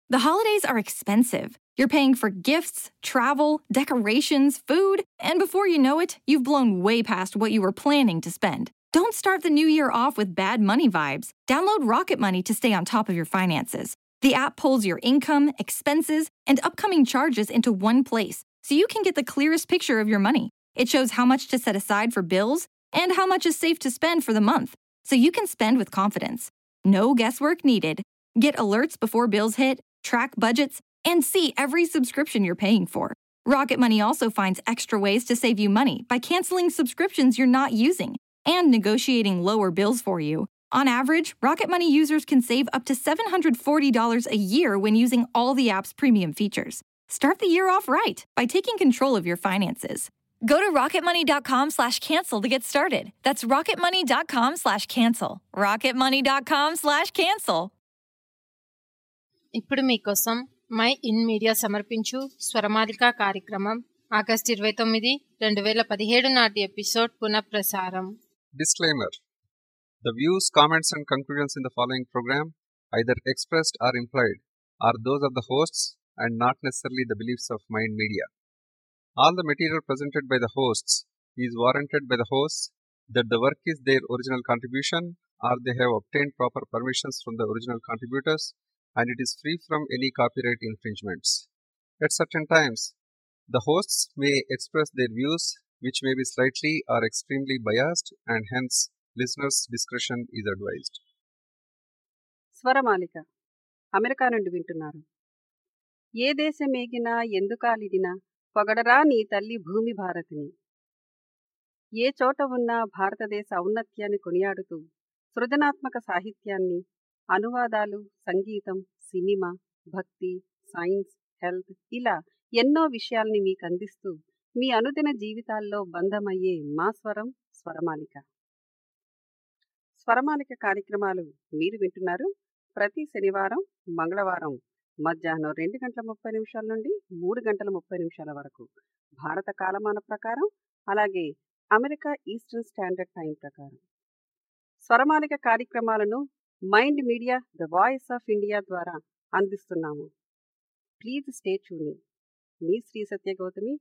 The holidays are expensive. You're paying for gifts, travel, decorations, food, and before you know it, you've blown way past what you were planning to spend. Don't start the new year off with bad money vibes. Download Rocket Money to stay on top of your finances. The app pulls your income, expenses, and upcoming charges into one place so you can get the clearest picture of your money. It shows how much to set aside for bills and how much is safe to spend for the month so you can spend with confidence. No guesswork needed. Get alerts before bills hit, track budgets, and see every subscription you're paying for. Rocket Money also finds extra ways to save you money by canceling subscriptions you're not using and negotiating lower bills for you. On average, Rocket Money users can save up to $740 a year when using all the app's premium features. Start the year off right by taking control of your finances. Go to rocketmoney.com slash cancel to get started. That's rocketmoney.com slash cancel. rocketmoney.com slash cancel. ఇప్పుడు మీకోసం my mind media సమర్పించు స్వరమాలిక కార్యక్రమం August ఇరవై తొమ్మిది రెండు వేల పదిహేడు నాటి ఎపిసోడ్ పునఃప్రసారం Disclaimer The views, comments, and conclusions in the following program, either expressed or implied, are those of the hosts and not necessarily the beliefs of Mind Media. All the material presented by the hosts is warranted by the hosts that the work is their original contribution or they have obtained proper permissions from the original contributors and it is free from any copyright infringements. At certain times, the hosts may express their views which may be slightly or extremely biased and hence listeners' discretion is advised. Swaramalika America నుండి వింటున్నారు ఏ దేశమేగినా ఎందుకాలిడినా పొగడరా నీ తల్లి భూమి భారతిని ఏ చోట ఉన్నా భారతదేశ ఔన్నత్యాన్ని కొనియాడుతూ సృజనాత్మక సాహిత్యాన్ని అనువాదాలు సంగీతం సినిమా భక్తి సైన్స్ హెల్త్ ఇలా ఎన్నో విషయాల్ని మీకు అందిస్తూ మీ అనుదిన జీవితాల్లో బంధమయ్యే మా స్వరం స్వరమాలిక స్వరమాలిక కార్యక్రమాలు మీరు వింటున్నారు ప్రతి శనివారం మంగళవారం మధ్యాహ్నం రెండు గంటల ముప్పై నిమిషాల నుండి మూడు గంటల ముప్పై నిమిషాల వరకు భారత కాలమాన ప్రకారం అలాగే అమెరికా ఈస్టర్న్ స్టాండర్డ్ టైం ప్రకారం స్వరమాలిక కార్యక్రమాలను mind media the voice of India ద్వారా అందిస్తున్నాము ప్లీజ్ స్టే ట్యూనింగ్ మీ శ్రీ సత్య గౌతమి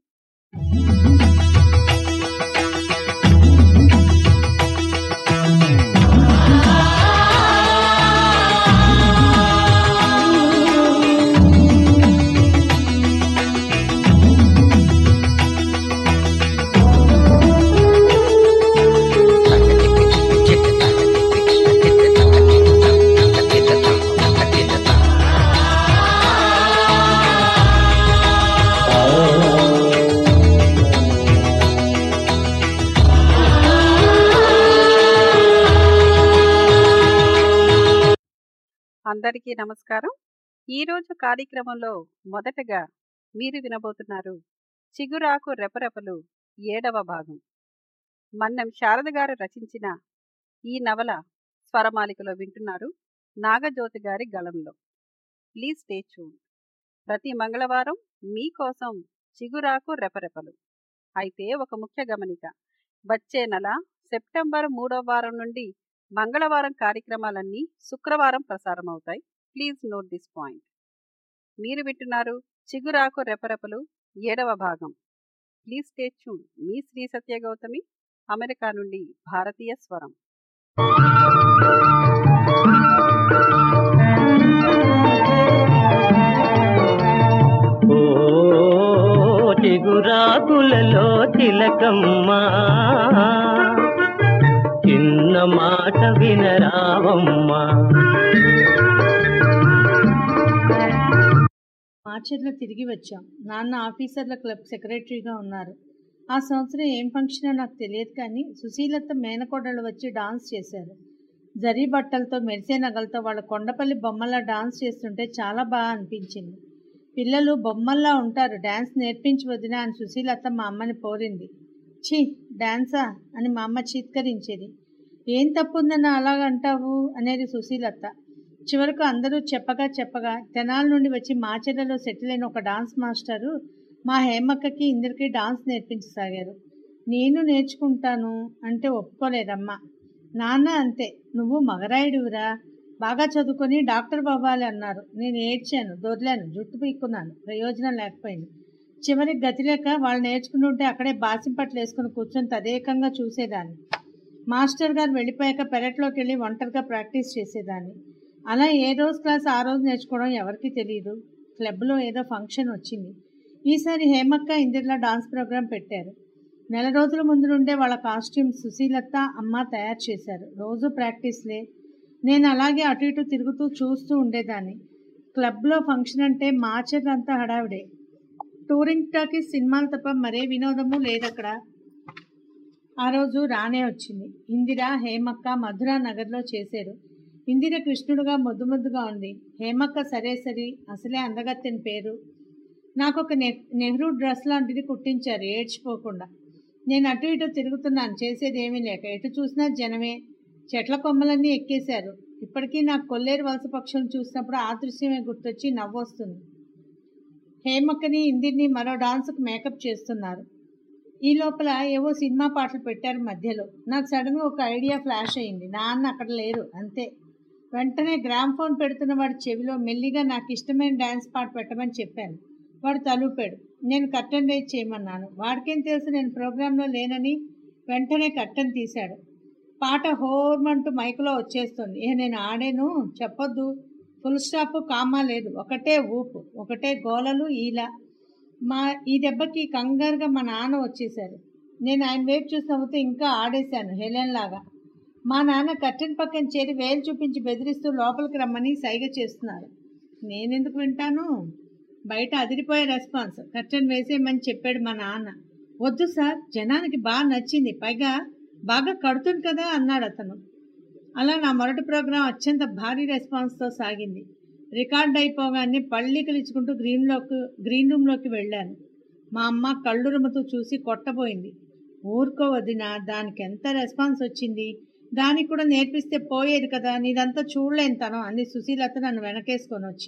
అందరికీ నమస్కారం ఈరోజు కార్యక్రమంలో మొదటగా మీరు వినబోతున్నారు చిగురాకు రెపరెపలు ఏడవ భాగం మన్నం శారద గారు రచించిన ఈ నవల స్వరమాలికలో వింటున్నారు నాగజ్యోతి గారి గళంలో ప్లీజ్ స్టే ట్యూన్ ప్రతి మంగళవారం మీకోసం చిగురాకు రెపరెపలు అయితే ఒక ముఖ్య గమనిక వచ్చే నెల సెప్టెంబర్ మూడవ వారం నుండి మంగళవారం కార్యక్రమాలన్నీ శుక్రవారం ప్రసారం అవుతాయి ప్లీజ్ నోట్ దిస్ పాయింట్ మీరు వింటున్నారు చిగురాకు రెపరెపలు ఏడవ భాగం ప్లీజ్ స్టే ట్యూన్ మీ శ్రీ సత్య గౌతమి అమెరికా నుండి భారతీయ స్వరం ఓ చిగురాకులలో తిలకమ్మా చిన్న మాట వినరావమ్మా మార్చర్లో తిరిగి వచ్చాం నాన్న ఆఫీసర్ల క్లబ్ సెక్రటరీగా ఉన్నారు ఆ సంవత్సరం ఏం ఫంక్షన్ నాకు తెలియదు కానీ సుశీలత మేనకోడళ్ళు వచ్చి డాన్స్ చేశారు జరీ బట్టలతో మెరిసే నగలతో వాళ్ళ కొండపల్లి బొమ్మలా డాన్స్ చేస్తుంటే చాలా బాగా అనిపించింది పిల్లలు బొమ్మల్లా ఉంటారు డాన్స్ నేర్పించి వదినా అని సుశీలత మా అమ్మని పోరింది ఛీ డాన్సా అని మా అమ్మ చీత్కరించేది ఏం తప్పుందని అలాగంటావు అనేది సుశీలత చివరకు అందరూ చెప్పగా చెప్పగా తెనాల నుండి వచ్చి మాచెర్లలో సెటిల్ అయిన ఒక డాన్స్ మాస్టరు మా హేమక్కకి ఇందరికి డాన్స్ నేర్పించసాగారు నేను నేర్చుకుంటాను అంటే ఒప్పుకోలేదమ్మా నాన్న అంతే నువ్వు మగరాయుడురా బాగా చదువుకొని డాక్టర్ అవ్వాలి అన్నారు నేను ఏడ్చాను దొర్లాను జుట్టు పీక్కున్నాను ప్రయోజనం లేకపోయింది చివరికి గతి లేక వాళ్ళు నేర్చుకుంటుంటే అక్కడే బాసింపట్లు వేసుకుని కూర్చొని తదేకంగా చూసేదాన్ని మాస్టర్ గారు వెళ్ళిపోయాక పెరట్లోకి వెళ్ళి ఒంటరిగా ప్రాక్టీస్ చేసేదాన్ని అలా ఏ రోజు క్లాస్ ఆ రోజు నేర్చుకోవడం ఎవరికీ తెలియదు క్లబ్లో ఏదో ఫంక్షన్ వచ్చింది ఈసారి హేమక్క ఇందిర్లా డాన్స్ ప్రోగ్రాం పెట్టారు నెల రోజుల ముందు నుండే వాళ్ళ కాస్ట్యూమ్ సుశీలత అమ్మ తయారు చేశారు రోజు ప్రాక్టీస్లే నేను అలాగే అటు ఇటు తిరుగుతూ చూస్తూ ఉండేదాన్ని క్లబ్లో ఫంక్షన్ అంటే మాచర్లంతా హడావిడే టూరింగ్ టాకీస్ సినిమాలు తప్ప మరే వినోదము లేదక్కడ ఆ రోజు రానే వచ్చింది ఇందిర హేమక్క మధురా నగర్లో చేశారు ఇందిర కృష్ణుడుగా ముద్దు ముద్దుగా ఉంది హేమక్క సరే సరి అసలే అందగత్తెని పేరు నాకు ఒక నె నెహ్రూ డ్రెస్ లాంటిది కుట్టించారు ఏడ్చిపోకుండా నేను అటు ఇటు తిరుగుతున్నాను చేసేది ఏమీ లేక ఎటు చూసినా జనమే చెట్ల కొమ్మలన్నీ ఎక్కేశారు ఇప్పటికీ నాకు కొల్లేరు వలస పక్షులను చూసినప్పుడు ఆ దృశ్యమే గుర్తొచ్చి నవ్వొస్తుంది హేమక్కని ఇందిరిని మరో డాన్స్కి మేకప్ చేస్తున్నారు ఈ లోపల ఏవో సినిమా పాటలు పెట్టారు మధ్యలో నాకు సడన్గా ఒక ఐడియా ఫ్లాష్ అయింది నాన్న అక్కడ లేరు అంతే వెంటనే గ్రామ్ ఫోన్ పెడుతున్న వాడి చెవిలో మెల్లిగా నాకు ఇష్టమైన డ్యాన్స్ పాట పెట్టమని చెప్పాను వాడు తలూపాడు నేను కట్టన్ రేజ్ చేయమన్నాను వాడికేం తెలుసు నేను ప్రోగ్రాంలో లేనని వెంటనే కట్టన్ తీశాడు పాట హోర్మంటూ మైకులో వచ్చేస్తుంది ఇక నేను ఆడాను చెప్పొద్దు ఫుల్ స్టాప్ కామా లేదు ఒకటే ఊపు ఒకటే గోలలు ఈల మా ఈ దెబ్బకి కంగారుగా మా నాన్న వచ్చేసారు నేను ఆయన వైపు చూసి నవ్వుతూ ఇంకా ఆడేశాను హెలెన్ లాగా మా నాన్న కట్టెన్ పక్కన చేరి వేలు చూపించి బెదిరిస్తూ లోపలికి రమ్మని సైగ చేస్తున్నారు నేనెందుకు వింటాను బయట అదిరిపోయే రెస్పాన్స్ కట్టెన్ వేసేయమని చెప్పాడు మా నాన్న వద్దు సార్ జనానికి బాగా నచ్చింది పైగా బాగా కడుతుంది కదా అన్నాడు అతను అలా నా మొదటి ప్రోగ్రాం అత్యంత భారీ రెస్పాన్స్తో సాగింది రికార్డ్ అయిపోగానే పళ్ళికలు ఇచ్చుకుంటూ గ్రీన్లోకి గ్రీన్ రూమ్లోకి వెళ్ళాను మా అమ్మ కళ్ళు రుమతో చూసి కొట్టబోయింది ఊరుకో వదిన దానికి ఎంత రెస్పాన్స్ వచ్చింది దానికి కూడా నేర్పిస్తే పోయేది కదా నీదంతా చూడలేని తనం అంది సుశీలత నన్ను వెనకేసుకొని వచ్చి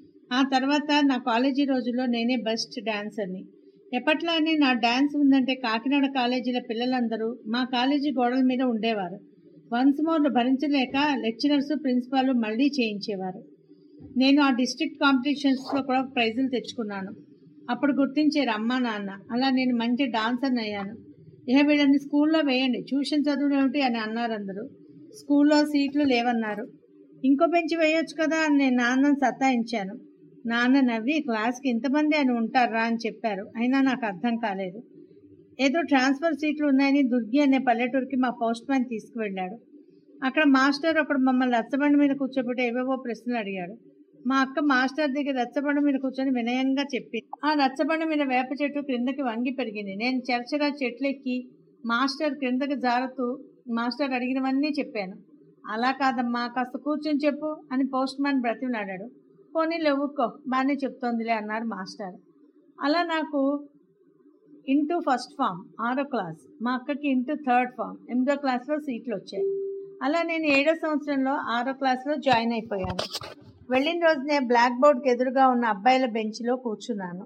ఆ తర్వాత నా కాలేజీ రోజుల్లో నేనే బెస్ట్ డాన్సర్ని ఎప్పట్లానే నా డాన్స్ ఉందంటే కాకినాడ కాలేజీల పిల్లలందరూ మా కాలేజీ గోడల మీద ఉండేవారు వన్స్ మోర్లు భరించలేక లెక్చరర్స్ ప్రిన్సిపాల్ మళ్ళీ చేయించేవారు నేను ఆ డిస్ట్రిక్ట్ కాంపిటీషన్స్లో కూడా ప్రైజులు తెచ్చుకున్నాను అప్పుడు గుర్తించారు అమ్మా నాన్న అలా నేను మంచి డాన్సర్ని అయ్యాను ఇహ వీళ్ళని స్కూల్లో వేయండి ట్యూషన్ చదువు ఏమిటి అని అన్నారు అందరూ స్కూల్లో సీట్లు లేవన్నారు ఇంకో బెంచ్ వేయొచ్చు కదా అని నేను నాన్నని సతాయించాను నాన్న నవ్వి క్లాస్కి ఇంతమంది అని ఉంటారా అని చెప్పారు అయినా నాకు అర్థం కాలేదు ఏదో ట్రాన్స్ఫర్ సీట్లు ఉన్నాయని దుర్గి అనే పల్లెటూరుకి మా పోస్ట్ మ్యాన్ తీసుకువెళ్ళాడు అక్కడ మాస్టర్ ఒకడు మమ్మల్ని రచ్చబండి మీద కూర్చోబెట్టి ఏవేవో ప్రశ్నలు అడిగాడు మా అక్క మాస్టర్ దగ్గర రచ్చబండ మీద కూర్చొని వినయంగా చెప్పింది ఆ రచ్చబండ మీద వేప చెట్టు క్రిందకి వంగి పెరిగింది నేను చరచరా చెట్లెక్కి మాస్టర్ క్రిందకి జారుతూ మాస్టర్ అడిగినవన్నీ చెప్పాను అలా కాదమ్మా కాస్త కూర్చొని చెప్పు అని పోస్ట్ మ్యాన్ బ్రతిమలాడాడు పోనీ లేవుకో బాగానే చెప్తోందిలే అన్నారు మాస్టర్ అలా నాకు ఇంటూ ఫస్ట్ ఫామ్ ఆరో క్లాస్ మా అక్కకి ఇంటూ థర్డ్ ఫామ్ ఎనిమిదో క్లాస్లో సీట్లు వచ్చాయి అలా నేను ఏడో సంవత్సరంలో ఆరో క్లాస్లో జాయిన్ అయిపోయాను వెళ్ళిన రోజునే బ్లాక్ బోర్డ్కి ఎదురుగా ఉన్న అబ్బాయిల బెంచ్లో కూర్చున్నాను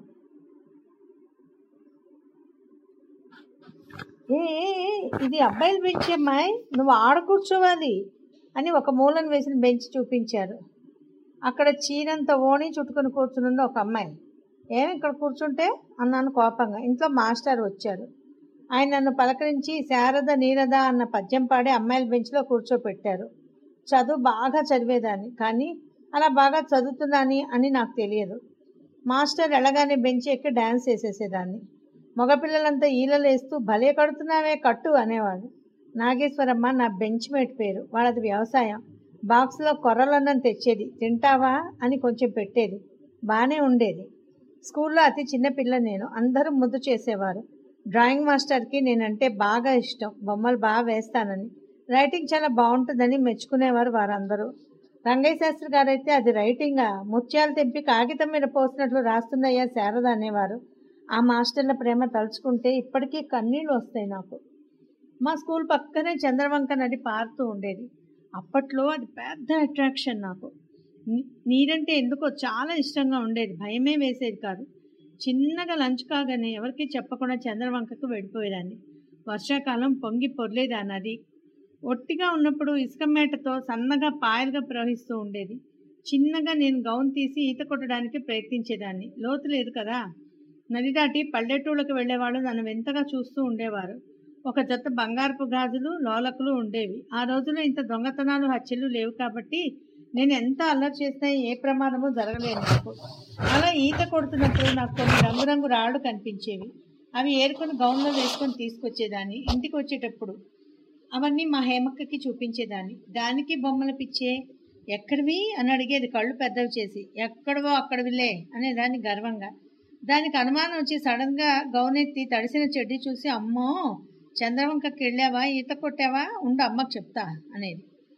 ఏ ఏ, ఏ, ఇది అబ్బాయిల బెంచ్ అమ్మాయి నువ్వు ఆడ కూర్చోవాలి అని ఒక మూలను వేసిన బెంచ్ చూపించారు అక్కడ చీరంత ఓణి చుట్టుకొని కూర్చునుంది ఒక అమ్మాయి ఏం ఇక్కడ కూర్చుంటే అన్నాను కోపంగా ఇంట్లో మాస్టర్ వచ్చారు ఆయన నన్ను పలకరించి శారద నీరద అన్న పద్యం పాడి అమ్మాయిల బెంచ్లో కూర్చోపెట్టారు చదువు బాగా చదివేదాన్ని కానీ అలా బాగా చదువుతున్నాని అని నాకు తెలియదు మాస్టర్ వెళ్ళగానే బెంచ్ ఎక్కి డ్యాన్స్ వేసేసేదాన్ని మగపిల్లలంతా ఈలలేస్తూ భలే కడుతున్నావే కట్టు అనేవాడు నాగేశ్వరమ్మ నా బెంచ్ మేట్ పేరు వాళ్ళది వ్యవసాయం బాక్స్లో కొర్రలన్నం తెచ్చేది తింటావా అని కొంచెం పెట్టేది బాగానే ఉండేది స్కూల్లో అతి చిన్న పిల్ల నేను అందరూ ముద్దు చేసేవారు డ్రాయింగ్ మాస్టర్కి నేనంటే బాగా ఇష్టం బొమ్మలు బాగా వేస్తానని రైటింగ్ చాలా బాగుంటుందని మెచ్చుకునేవారు వారందరూ రంగయ్య శాస్త్రి గారైతే అది రైటింగా ముత్యాలు తెంపి కాగితం మీద పోసినట్లు రాస్తుందయ్యా శారద అనేవారు ఆ మాస్టర్ల ప్రేమ తలుచుకుంటే ఇప్పటికీ కన్నీళ్ళు వస్తాయి నాకు మా స్కూల్ పక్కనే చంద్రవంక నది పారుతూ ఉండేది అప్పట్లో అది పెద్ద అట్రాక్షన్ నాకు నీ- నీరంటే ఎందుకో చాలా ఇష్టంగా ఉండేది భయమే వేసేది కాదు చిన్నగా లంచ్ కాగానే ఎవరికీ చెప్పకుండా చంద్రవంకకు వెళ్ళిపోయేదాన్ని వర్షాకాలం పొంగి పొర్లేది ఆ నది ఒట్టిగా ఉన్నప్పుడు ఇసుక మేటతో సన్నగా పాయలుగా ప్రవహిస్తూ ఉండేది చిన్నగా నేను గౌన్ తీసి ఈత కొట్టడానికి ప్రయత్నించేదాన్ని లోతు లేదు కదా నది దాటి పల్లెటూళ్ళకి వెళ్ళేవాళ్ళు నన్ను వింతగా చూస్తూ ఉండేవారు ఒక జత బంగారపు గాజులు లోలకులు ఉండేవి ఆ రోజుల్లో ఇంత దొంగతనాలు హత్యలు లేవు కాబట్టి నేను ఎంత అల్లరి చేసినా ఏ ప్రమాదము జరగలేదు నాకు అలా ఈత కొడుతున్నప్పుడు నాకు కొన్ని రంగురంగు రాళ్ళు కనిపించేవి అవి ఏరుకొని గౌన్లో వేసుకొని తీసుకొచ్చేదాన్ని ఇంటికి వచ్చేటప్పుడు అవన్నీ మా హేమక్కకి చూపించేదాన్ని దానికి బొమ్మల పిచ్చే ఎక్కడివి అని అడిగేది కళ్ళు పెద్దవి చేసి ఎక్కడవో అక్కడవిలే అనేదాన్ని గర్వంగా దానికి అనుమానం వచ్చి సడన్గా గౌనెత్తి తడిసిన చెడ్డి చూసి అమ్మో చంద్రవంకకి వెళ్ళావా ఈత కొట్టావా ఉండు అమ్మకు చెప్తా అనేది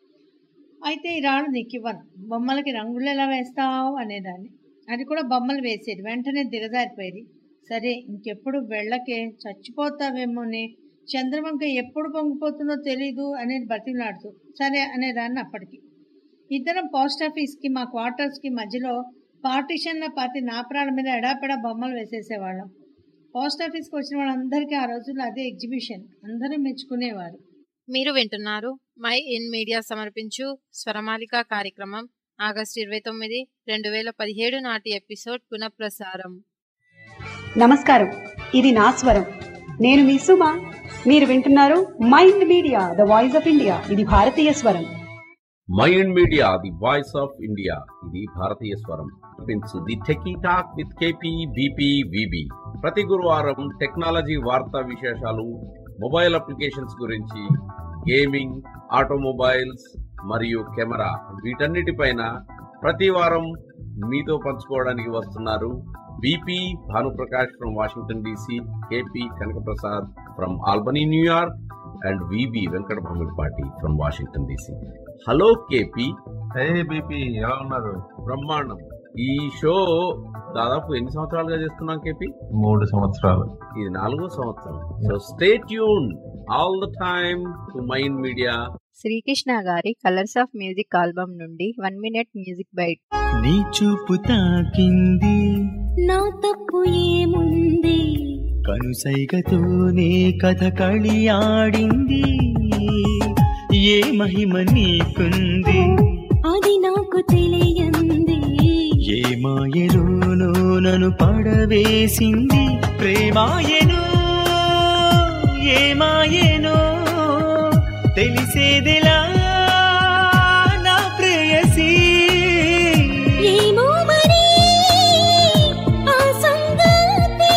అయితే ఈ రాళ్ళు నీకు ఇవ్వను బొమ్మలకి రంగులు ఎలా వేస్తావు అనేదాన్ని అది కూడా బొమ్మలు వేసేది వెంటనే దిగజారిపోయేది సరే ఇంకెప్పుడు వెళ్ళకే చచ్చిపోతావేమోనే చంద్రవంక ఎప్పుడు పొంగిపోతుందో తెలీదు అనేది బతిలాడుతూ సరే అనేదాన్ని అప్పటికి ఇద్దరం పోస్ట్ ఆఫీస్కి మా క్వార్టర్స్కి మధ్యలో పార్టీషన్ల పాతి నా ప్రాణం మీద ఎడాపెడా బొమ్మలు వేసేసేవాళ్ళం పోస్ట్ ఆఫీస్కి వచ్చిన వాళ్ళందరికీ ఆ రోజుల్లో అదే ఎగ్జిబిషన్ అందరూ మెచ్చుకునేవారు మీరు వింటున్నారు మై ఇన్ మీడియా సమర్పించు స్వరమాలిక కార్యక్రమం ఆగస్టు ఇరవై తొమ్మిది రెండు వేల పదిహేడు నాటి ఎపిసోడ్ పునఃప్రసారం నమస్కారం ఇది నా స్వరం నేను మీ సుమ మీరు వింటున్నారు mind media the voice of India ఇది భారతీయ స్వరం mind media the voice of India ఇది భారతీయ స్వరం wins the techie talk with K P B P V B ప్రతి గురువారం టెక్నాలజీ వార్తా విశేషాలు మొబైల్ అప్లికేషన్స్ గురించి గేమింగ్ ఆటోమొబైల్స్ మరియు కెమెరా వీటన్నిటిపైన ప్రతి వారం మీతో పంచుకోవడానికి వస్తున్నారు B P Bhanuprakash from Washington D C K P Kanakaprasad from Albany New York and V B Venkata Bhamidipati from Washington D C hello K P hey B P ఎలా ఉన్నారు బ్రహ్మాండం ఈ షో దాదాపు ఎన్ని సంవత్సరాలుగా చేస్తున్నాం కేపీ మూడు సంవత్సరాలు ఇది నాలుగో సంవత్సరం so stay tune all the time to mind media Srikrishna గారి కలర్స్ ఆఫ్ మ్యూజిక్ ఆల్బమ్ నుండి వన్ మినిట్ మ్యూజిక్ బైట్ నీ చూపు తాకింది నా తప్పు ఏముంది కనుసైగతోనే కథ కళియాడింది ఏ మహిమ నీకుంది అది నాకు తెలియంది ఏ మాయలోనో నన్ను పడవేసింది ప్రేమాయను ఏ మాయనో తెలిసేదిలా నా ప్రేయసీ ఏమో మరి ఆ సంగతి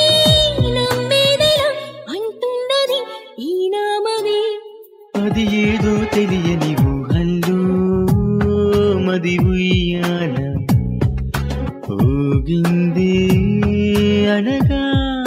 నమ్మేదెలా అంటున్నది ఈ నామమే అది ఏదో తెలియని ఊహల్లో మది ఉయ్యాల ఊగింది అనగా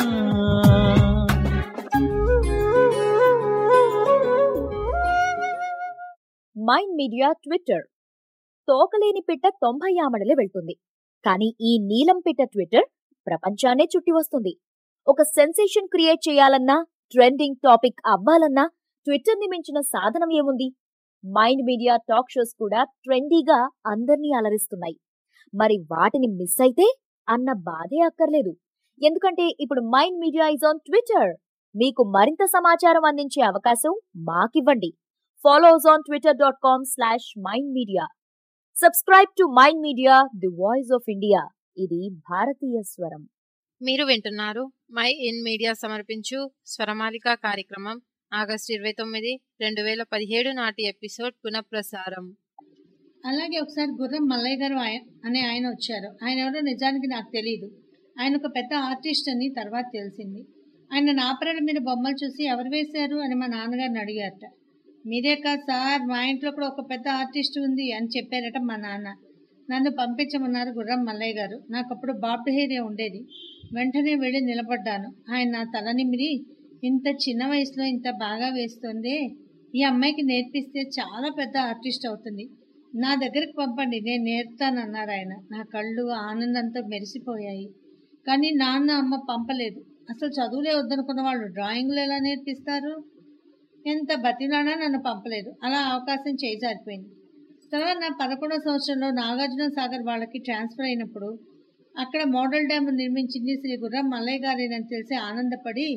మైండ్ మీడియా ట్విట్టర్ తోకలేని పిట్ట తొంభై ఆమడలే వెళ్తుంది కానీ ఈ నీలం పిట్ట ట్విట్టర్ ప్రపంచాన్నే చుట్టి వస్తుంది ఒక సెన్సేషన్ క్రియేట్ చేయాలన్నా ట్రెండింగ్ టాపిక్ అవ్వాలన్నా ట్విట్టర్ ని మించిన సాధనం ఏముంది మైండ్ మీడియా టాక్ షోస్ కూడా ట్రెండీగా అందర్నీ అలరిస్తున్నాయి మరి వాటిని మిస్ అయితే అన్న బాధే అక్కర్లేదు ఎందుకంటే ఇప్పుడు mind media is on Twitter మీకు మరింత సమాచారం అందించే అవకాశం మాకివ్వండి follow us on Twitter dot com slash mind media subscribe to mind media the voice of India ఇది భారతీయ స్వరం మీరు వింటున్నారు మై ఇన్ మీడియా సమర్పించు స్వరమాలిక కార్యక్రమం ఆగస్టు ఇరవై తొమ్మిది రెండు వేల పదిహేడు నాటి ఎపిసోడ్ పునఃప్రసారం అలాగే ఒకసారి గుర్రం మల్లయ్య గారు ఆయ- అనే ఆయన వచ్చారు ఆయన ఎవరో నిజానికి నాకు తెలియదు ఆయన ఒక పెద్ద ఆర్టిస్ట్ అని తర్వాత తెలిసింది ఆయన నాపరాల మీద బొమ్మలు చూసి ఎవరు వేశారు అని మా నాన్నగారిని అడిగారట మీరే కాదు సార్ మా ఇంట్లో కూడా ఒక పెద్ద ఆర్టిస్ట్ ఉంది అని చెప్పారట మా నాన్న నన్ను పంపించమన్నారు గుర్రం మల్లయ్య గారు నాకు అప్పుడు బాబ్డ్ హెయిరే ఉండేది వెంటనే వెళ్ళి నిలబడ్డాను ఆయన నా తల నిమిరి ఇంత చిన్న వయసులో ఇంత బాగా వేస్తుంది ఈ అమ్మాయికి నేర్పిస్తే చాలా పెద్ద ఆర్టిస్ట్ అవుతుంది నా దగ్గరికి పంపండి నేను నేర్పుతానన్నారు ఆయన నా కళ్ళు ఆనందంతో మెరిసిపోయాయి కానీ నాన్న అమ్మ పంపలేదు అసలు చదువులే వద్దనుకున్న వాళ్ళు డ్రాయింగ్లు ఎలా నేర్పిస్తారు ఎంత బతిలానా నన్ను పంపలేదు అలా అవకాశం చేజారిపోయింది తర్వాత నా పదకొండో సంవత్సరంలో నాగార్జున సాగర్ వాళ్ళకి ట్రాన్స్ఫర్ అయినప్పుడు అక్కడ మోడల్ డ్యామ్ నిర్మించింది శ్రీ గుర్రం మల్లయ్య గారేనని తెలిసి ఆనందపడి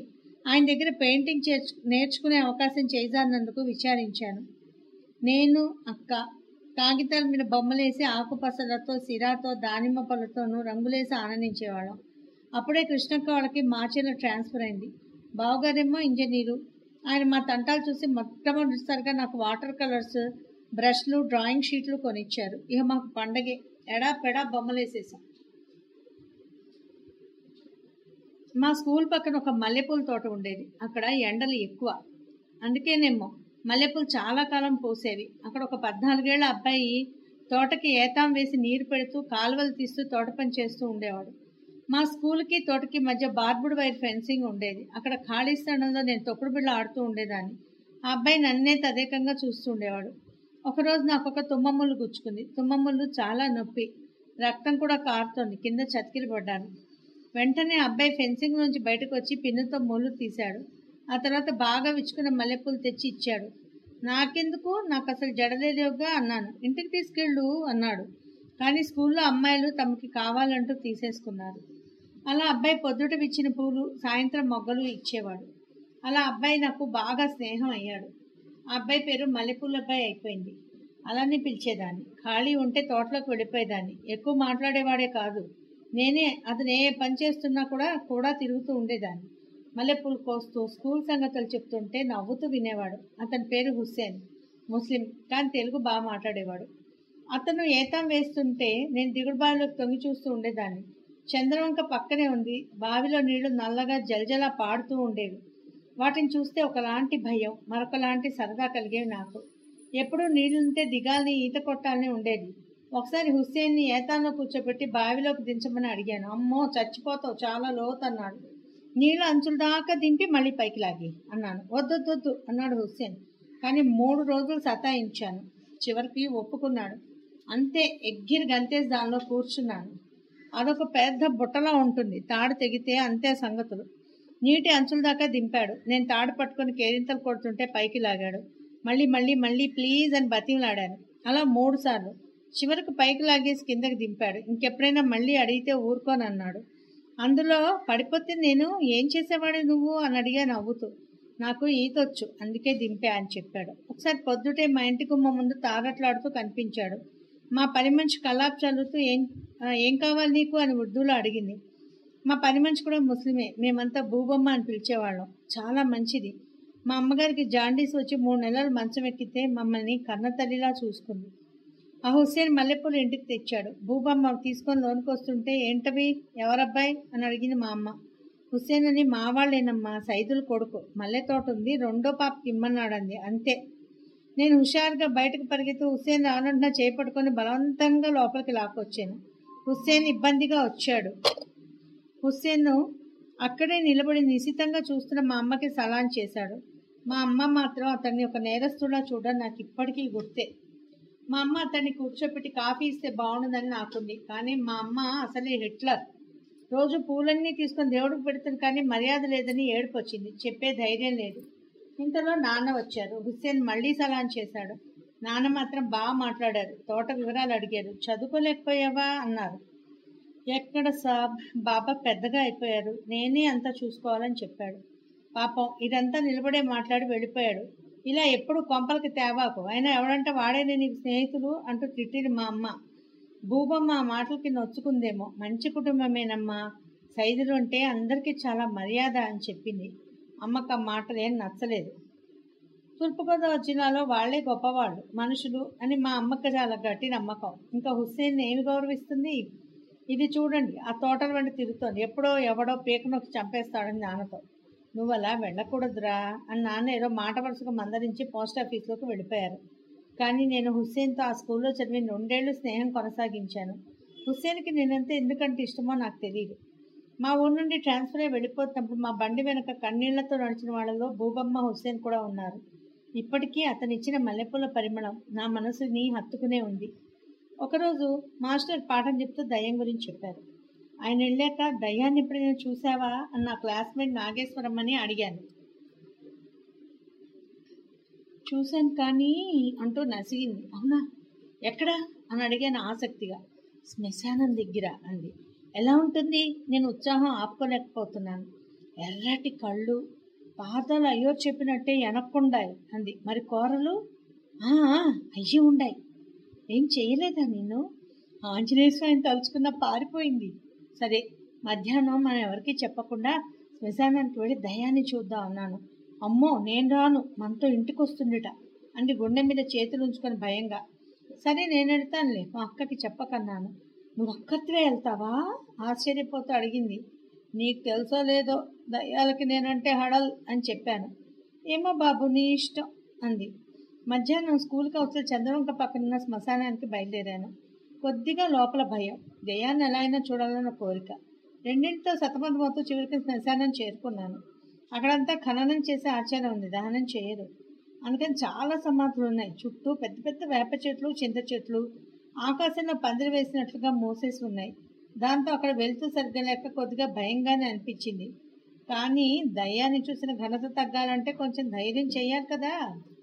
ఆయన దగ్గర పెయింటింగ్ చేర్చు నేర్చుకునే అవకాశం చేజారినందుకు విచారించాను నేను అక్క కాగితాల మీద బొమ్మలేసి ఆకుపసలతో సిరాతో దానిమ్మ పళ్ళతోనూ రంగులేసి ఆనందించేవాళ్ళం అప్పుడే కృష్ణక్క వాళ్ళకి మాచేలో ట్రాన్స్ఫర్ అయింది బావగారేమో ఇంజనీరు ఆయన మా తంటాలు చూసి మొట్టమొదటిసారిగా నాకు వాటర్ కలర్స్ బ్రష్లు డ్రాయింగ్ షీట్లు కొనిచ్చారు ఇక మాకు పండగే ఎడా పెడా బొమ్మలేసేసాం మా స్కూల్ పక్కన ఒక మల్లెపూల తోట ఉండేది అక్కడ ఎండలు ఎక్కువ అందుకేనేమో మల్లెపూలు చాలా కాలం పూసేవి అక్కడ ఒక పద్నాలుగేళ్ల అబ్బాయి తోటకి ఏతాం వేసి నీరు పెడుతూ కాలువలు తీస్తూ తోట పని చేస్తూ ఉండేవాడు మా స్కూల్కి తోటకి మధ్య బార్బుడ్ వైర్ ఫెన్సింగ్ ఉండేది అక్కడ ఖాళీ స్థలంలో నేను తొక్కుడు బిళ్ళ ఆడుతూ ఉండేదాన్ని ఆ అబ్బాయి నన్నే తదేకంగా చూస్తూ ఉండేవాడు ఒకరోజు నాకు ఒక తుమ్మముళ్ళు గుచ్చుకుంది తుమ్మముళ్ళు చాలా నొప్పి రక్తం కూడా కారుతోంది కింద చతికిలు పడ్డాను వెంటనే అబ్బాయి ఫెన్సింగ్ నుంచి బయటకు వచ్చి పిన్నుతో ముళ్ళు తీశాడు ఆ తర్వాత బాగా విచ్చుకున్న మల్లెపూలు తెచ్చి ఇచ్చాడు నాకెందుకు నాకు అసలు జడలేదుగా అన్నాను ఇంటికి తీసుకెళ్ళు అన్నాడు కానీ స్కూల్లో అమ్మాయిలు తమకి కావాలంటూ తీసేసుకున్నారు అలా అబ్బాయి పొద్దుట విచ్చిన పూలు సాయంత్రం మొగ్గలు ఇచ్చేవాడు అలా అబ్బాయి నాకు బాగా స్నేహం అయ్యాడు ఆ అబ్బాయి పేరు మల్లెపూల అబ్బాయి అయిపోయింది అలానే పిలిచేదాన్ని ఖాళీ ఉంటే తోటలోకి వెళ్ళిపోయేదాన్ని ఎక్కువ మాట్లాడేవాడే కాదు నేనే అతను ఏ పని చేస్తున్నా కూడా కూడా తిరుగుతూ ఉండేదాన్ని మల్లెపూలు కోస్తూ స్కూల్ సంగతులు చెప్తుంటే నవ్వుతూ వినేవాడు అతని పేరు హుస్సేన్ ముస్లిం కానీ తెలుగు బాగా మాట్లాడేవాడు అతను ఏతం వేస్తుంటే నేను దిగుడు బావిలోకి తొంగి చూస్తూ ఉండేదాన్ని చంద్రవంక పక్కనే ఉంది బావిలో నీళ్లు నల్లగా జలజల పాడుతూ ఉండేవి వాటిని చూస్తే ఒకలాంటి భయం మరొకలాంటి సరదా కలిగేవి నాకు ఎప్పుడూ నీళ్లుంటే దిగాలని ఈత కొట్టాలని ఉండేది ఒకసారి హుస్సేన్ని ఏతాన్లో కూర్చోబెట్టి బావిలోకి దించమని అడిగాను అమ్మో చచ్చిపోతావు చాలా లోతు అన్నాడు నీళ్ళు అంచుల దాకా దింపి మళ్ళీ పైకి లాగి అన్నాను వద్దొద్దొద్దు అన్నాడు హుస్సేన్ కానీ మూడు రోజులు సతాయించాను చివరికి ఒప్పుకున్నాడు అంతే ఎగ్గిరి గంతేసి దానిలో కూర్చున్నాను అదొక పెద్ద బుట్టలా ఉంటుంది తాడు తెగితే అంతే సంగతులు నీటి అంచుల దాకా దింపాడు నేను తాడు పట్టుకొని కేరింతలు కొడుతుంటే పైకి లాగాడు మళ్ళీ మళ్ళీ మళ్ళీ ప్లీజ్ అని బతిమలాడాను అలా మూడు సార్లు చివరికి పైకి లాగేసి కిందకి దింపాడు ఇంకెప్పుడైనా మళ్ళీ అడిగితే ఊరుకోని అన్నాడు అందులో పడిపోతే నేను ఏం చేసేవాడు నువ్వు అని అడిగా నవ్వుతూ నాకు ఈతొచ్చు అందుకే దింపా అని చెప్పాడు ఒకసారి పొద్దుటే మా ఇంటి గుమ్మ ముందు తారట్లాడుతూ కనిపించాడు మా పని మనిషి కలాప్ చదువుతూ ఏం "ఆ, ఏం కావాలి నీకు అని ఉర్దూలో అడిగింది మా పని మనిషి కూడా ముస్లిమే మేమంతా భూబొమ్మ అని పిలిచేవాళ్ళం చాలా మంచిది మా అమ్మగారికి జాండీస్ వచ్చి మూడు నెలలు మంచం ఎక్కితే మమ్మల్ని కన్న తల్లిలా చూసుకుంది ఆ హుస్సేన్ మల్లెపూలు ఇంటికి తెచ్చాడు భూబమ్మ తీసుకొని లోనికి వస్తుంటే ఏంటవి ఎవరబ్బాయి అని అడిగింది మా అమ్మ హుస్సేన్ అని మా వాళ్ళేనమ్మా సైదుల కొడుకు మల్లె తోట ఉంది రెండో పాపకి ఇమ్మన్నాడంది అంతే నేను హుషారుగా బయటకు పరిగెత్తి హుస్సేన్ రానంటున్నా చేపట్టుకొని బలవంతంగా లోపలికి లాక్కొచ్చాను హుస్సేన్ ఇబ్బందిగా వచ్చాడు హుస్సేన్ అక్కడే నిలబడి నిశితంగా చూస్తున్న మా అమ్మకి సలాం చేశాడు మా అమ్మ మాత్రం అతన్ని ఒక నేరస్తులా చూడడం నాకు ఇప్పటికీ గుర్తే మా అమ్మ అతన్ని కూర్చోపెట్టి కాఫీ ఇస్తే బాగుండదని నాకుంది కానీ మా అమ్మ అసలే హిట్లర్ రోజు పూలన్నీ తీసుకొని దేవుడికి పెడుతుంది కానీ మర్యాద లేదని ఏడుపు వచ్చింది చెప్పే ధైర్యం లేదు ఇంతలో నాన్న వచ్చారు హుస్సేన్ మళ్ళీ సలాం చేశాడు నాన్న మాత్రం బాగా మాట్లాడారు తోట వివరాలు అడిగారు చదువుకోలేకపోయావా అన్నారు ఎక్కడ సాబ్ బాబా పెద్దగా అయిపోయారు నేనే అంతా చూసుకోవాలని చెప్పాడు పాపం ఇదంతా నిలబడే మాట్లాడి వెళ్ళిపోయాడు ఇలా ఎప్పుడు కొంపలకి తేవాకు అయినా ఎవడంటే వాడేనే నీకు స్నేహితులు అంటూ తిట్టింది మా అమ్మ భూబమ్మ ఆ మాటలకి నొచ్చుకుందేమో మంచి కుటుంబమేనమ్మా సైదులు అంటే అందరికీ చాలా మర్యాద అని చెప్పింది అమ్మకు ఆ మాటలు ఏం నచ్చలేదు తూర్పుగోదావరి జిల్లాలో వాళ్లే గొప్పవాళ్ళు మనుషులు అని మా అమ్మకి చాలా గట్టి నమ్మకం ఇంకా హుస్సేన్ ఏమి గౌరవిస్తుంది ఇది చూడండి ఆ తోటల వెంట తిరుగుతోంది ఎప్పుడో ఎవడో పీకనొక్కి చంపేస్తాడని నాన్నతో నువ్వు అలా వెళ్ళకూడదురా అని నాన్న ఏదో మాట వరుసగా మందరించి పోస్ట్ ఆఫీస్లోకి వెళ్ళిపోయారు కానీ నేను హుస్సేన్తో ఆ స్కూల్లో చదివిన రెండేళ్లు స్నేహం కొనసాగించాను హుస్సేన్కి నేనంతే ఎందుకంటే ఇష్టమో నాకు తెలియదు మా ఊరు నుండి ట్రాన్స్ఫర్ అయి వెళ్ళిపోతున్నప్పుడు మా బండి వెనక కన్నీళ్లతో నడిచిన వాళ్ళలో భూబమ్మ హుస్సేన్ కూడా ఉన్నారు ఇప్పటికీ అతను ఇచ్చిన మల్లెపూల పరిమళం నా మనసుని హత్తుకునే ఉంది ఒకరోజు మాస్టర్ పాఠం చెప్తూ దయ్యం గురించి చెప్పారు ఆయన వెళ్ళాక దయ్యాన్ని ఎప్పుడైనా చూసావా అని నా క్లాస్మేట్ నాగేశ్వరం అని అడిగాను చూశాను కానీ అంటూ నసిగింది అవునా ఎక్కడా అని అడిగాను ఆసక్తిగా శ్మశానం దగ్గర అంది ఎలా ఉంటుంది నేను ఉత్సాహం ఆపుకోలేకపోతున్నాను ఎర్రటి కళ్ళు పాదాలు అయ్యో చెప్పినట్టే వెనక్కుండాయి అంది మరి కూరలు "ఆ, ఆ, అయ్యి ఉండాయి ఏం చేయలేదా నేను ఆంజనేయ స్వామిని తలుచుకున్న పారిపోయింది సరే మధ్యాహ్నం మనం ఎవరికీ చెప్పకుండా శ్మశానానికి వెళ్ళి దయాన్ని చూద్దాం అన్నాను అమ్మో నేను రాను మనతో ఇంటికి వస్తుందిట అంది గుండె మీద చేతులు ఉంచుకొని భయంగా సరే నేను వెళ్తానులే మా అక్కకి చెప్పకన్నాను నువ్వు ఒక్కరివే వెళ్తావా ఆశ్చర్యపోతూ అడిగింది నీకు తెలుసో లేదో దయ్యాలకి నేనంటే హడల్ అని చెప్పాను ఏమో బాబు నీ ఇష్టం అంది మధ్యాహ్నం స్కూల్కి అవతల చంద్రవంక పక్కనున్న శ్మశానానికి బయలుదేరాను కొద్దిగా లోపల భయం దయ్యాన్ని ఎలా అయినా చూడాలన్న కోరిక రెండింటితో సతమతమవుతూ చివరికి శ్మశానం చేరుకున్నాను అక్కడంతా ఖననం చేసే ఆచారం ఉంది దహనం చేయరు అందుకని చాలా సమాధులు ఉన్నాయి చుట్టూ పెద్ద పెద్ద వేప చెట్లు చింత చెట్లు ఆకాశంలో పందిరి వేసినట్లుగా మూసేసి ఉన్నాయి దాంతో అక్కడ వెళ్తూ సరిగ్గా లేక కొద్దిగా భయంగానే అనిపించింది కానీ దయ్యాన్ని చూసిన ఘనత తగ్గాలంటే కొంచెం ధైర్యం చేయాలి కదా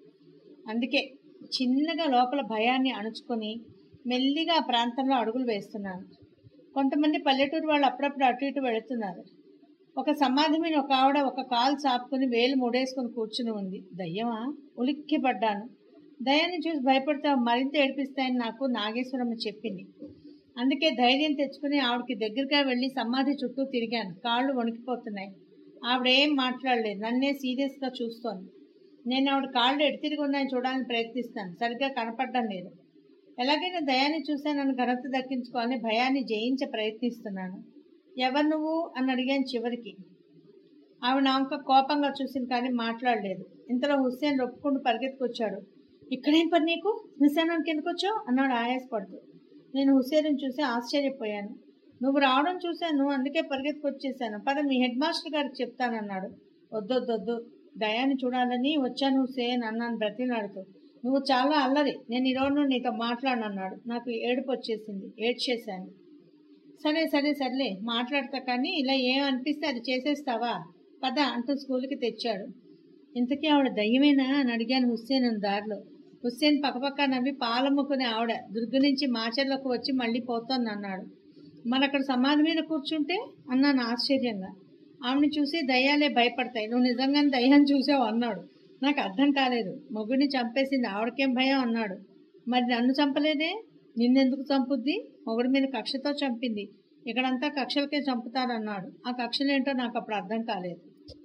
అందుకే చిన్నగా లోపల భయాన్ని అణుచుకొని మెల్లిగా ఆ ప్రాంతంలో అడుగులు వేస్తున్నాను కొంతమంది పల్లెటూరు వాళ్ళు అప్పుడప్పుడు అటు ఇటు వెళుతున్నారు ఒక సమాధి మీద ఒక ఆవిడ ఒక కాలు చాపుకొని వేలు ముడేసుకొని కూర్చుని ఉంది దయ్యమా ఉలిక్కి పడ్డాను దయ్యాన్ని చూసి భయపడితే మరింత ఏడిపిస్తాయని నాకు నాగేశ్వరమ్మ చెప్పింది అందుకే ధైర్యం తెచ్చుకుని ఆవిడకి దగ్గరగా వెళ్ళి సమాధి చుట్టూ తిరిగాను కాళ్ళు వణికిపోతున్నాయి ఆవిడ ఏం మాట్లాడలేదు నన్నే సీరియస్గా చూస్తోంది నేను ఆవిడ కాళ్ళు ఎటు తిరిగి ఉన్నాయని చూడాలని ప్రయత్నిస్తాను సరిగ్గా కనపడడం లేదు ఎలాగైనా దయాన్ని చూసే నన్ను ఘనత దక్కించుకోవాలని భయాన్ని జయించ ప్రయత్నిస్తున్నాను ఎవరు నువ్వు అని అడిగాను చివరికి ఆవిడ నా వంక కోపంగా చూసింది కానీ మాట్లాడలేదు ఇంతలో హుస్సేన్ రొప్పుకుంటూ పరిగెత్తుకొచ్చాడు ఇక్కడేం పని నీకు శ్మశానానికి ఎందుకు వచ్చావు అన్నాడు ఆయాసపడుతూ నేను హుస్సేన్ చూసి ఆశ్చర్యపోయాను నువ్వు రావడం చూశాను అందుకే పరిగెత్తుకొచ్చేసాను పద మీ హెడ్ మాస్టర్ గారికి చెప్తానన్నాడు వద్దొద్దొద్దు దయాన్ని చూడాలని వచ్చాను హుస్సేన్ అన్నాను బ్రతిలాడుతూ నువ్వు చాలా అల్లరి నేను ఈరోజు నీతో మాట్లాడనన్నాడు నాకు ఏడుపు వచ్చేసింది ఏడ్చేశాను సరే సరే సర్లే మాట్లాడతా కానీ ఇలా ఏం అనిపిస్తే అది చేసేస్తావా పద అంటూ స్కూల్కి తెచ్చాడు ఇంతకీ ఆవిడ దయ్యమేనా అని అడిగాను హుస్సేన్ అని దారిలో హుస్సేన్ పక్కపక్క నవ్వి పాలమ్ముకునే ఆవిడ దుర్గ నుంచి మాచర్లకు వచ్చి మళ్ళీ పోతోంది అన్నాడు మన అక్కడ సమాధి మీద కూర్చుంటే అన్నాను ఆశ్చర్యంగా ఆవిడని చూసి దయ్యాలే భయపడతాయి నువ్వు నిజంగానే దయ్యాన్ని చూసావు అన్నాడు నాకు అర్థం కాలేదు మొగుడిని చంపేసింది ఆవిడకేం భయం అన్నాడు మరి నన్ను చంపలేదే నిన్నెందుకు చంపుద్ది మొగుడి మీద కక్షతో చంపింది ఇక్కడంతా కక్షలకే చంపుతారన్నాడు ఆ కక్షలేంటో నాకు అప్పుడు అర్థం కాలేదు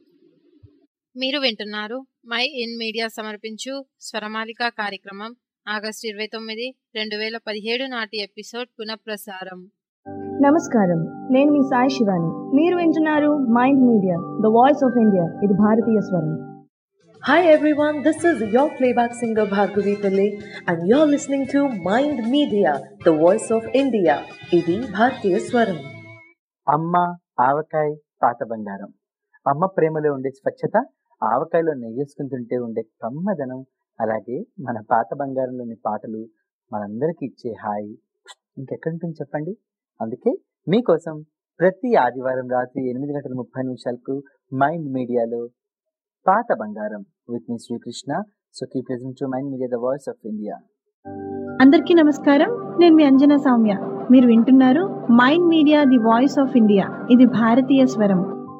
మీరు వింటున్నారు మై ఇన్ మీడియా సమర్పించు స్వరమాలిక కార్యక్రమం ఆగస్టు ఇరవై తొమ్మిది రెండు వేల పదిహేడు నాటి ఎపిసోడ్ పునఃప్రసారం నమస్కారం నేను మీ సాయి శివాని మీరు వింటున్నారు mind media the voice of India ఇది భారతీయ స్వరం Hi everyone, this is your playback singer Bhargavi Pillai and you're listening to Mind Media, the voice of India. ఇది భారతీయ స్వరం అమ్మ ఆవకాయ పాత బంగారం అమ్మ ప్రేమలో ఉండే స్వచ్ఛత ఆవకాయలో నెయ్యేసుకుంటుంటే ఉండే కమ్మదనం అలాగే మన పాత బంగారంలోని పాటలు మనందరికీ ఇచ్చే హాయి ఇంకెక్కడి ఉంటుంది చెప్పండి అందుకే మీకోసం ప్రతి ఆదివారం రాత్రి ఎనిమిది గంటల ముప్పై నిమిషాలకు మైండ్ మీడియాలో పాత బంగారం విత్ మీ Srikrishna so keep listening to mind media the voice of India అందరికీ నమస్కారం నేను మీ అంజనా సౌమ్య మీరు వింటున్నారు mind media the voice of India ఇది భారతీయ స్వరం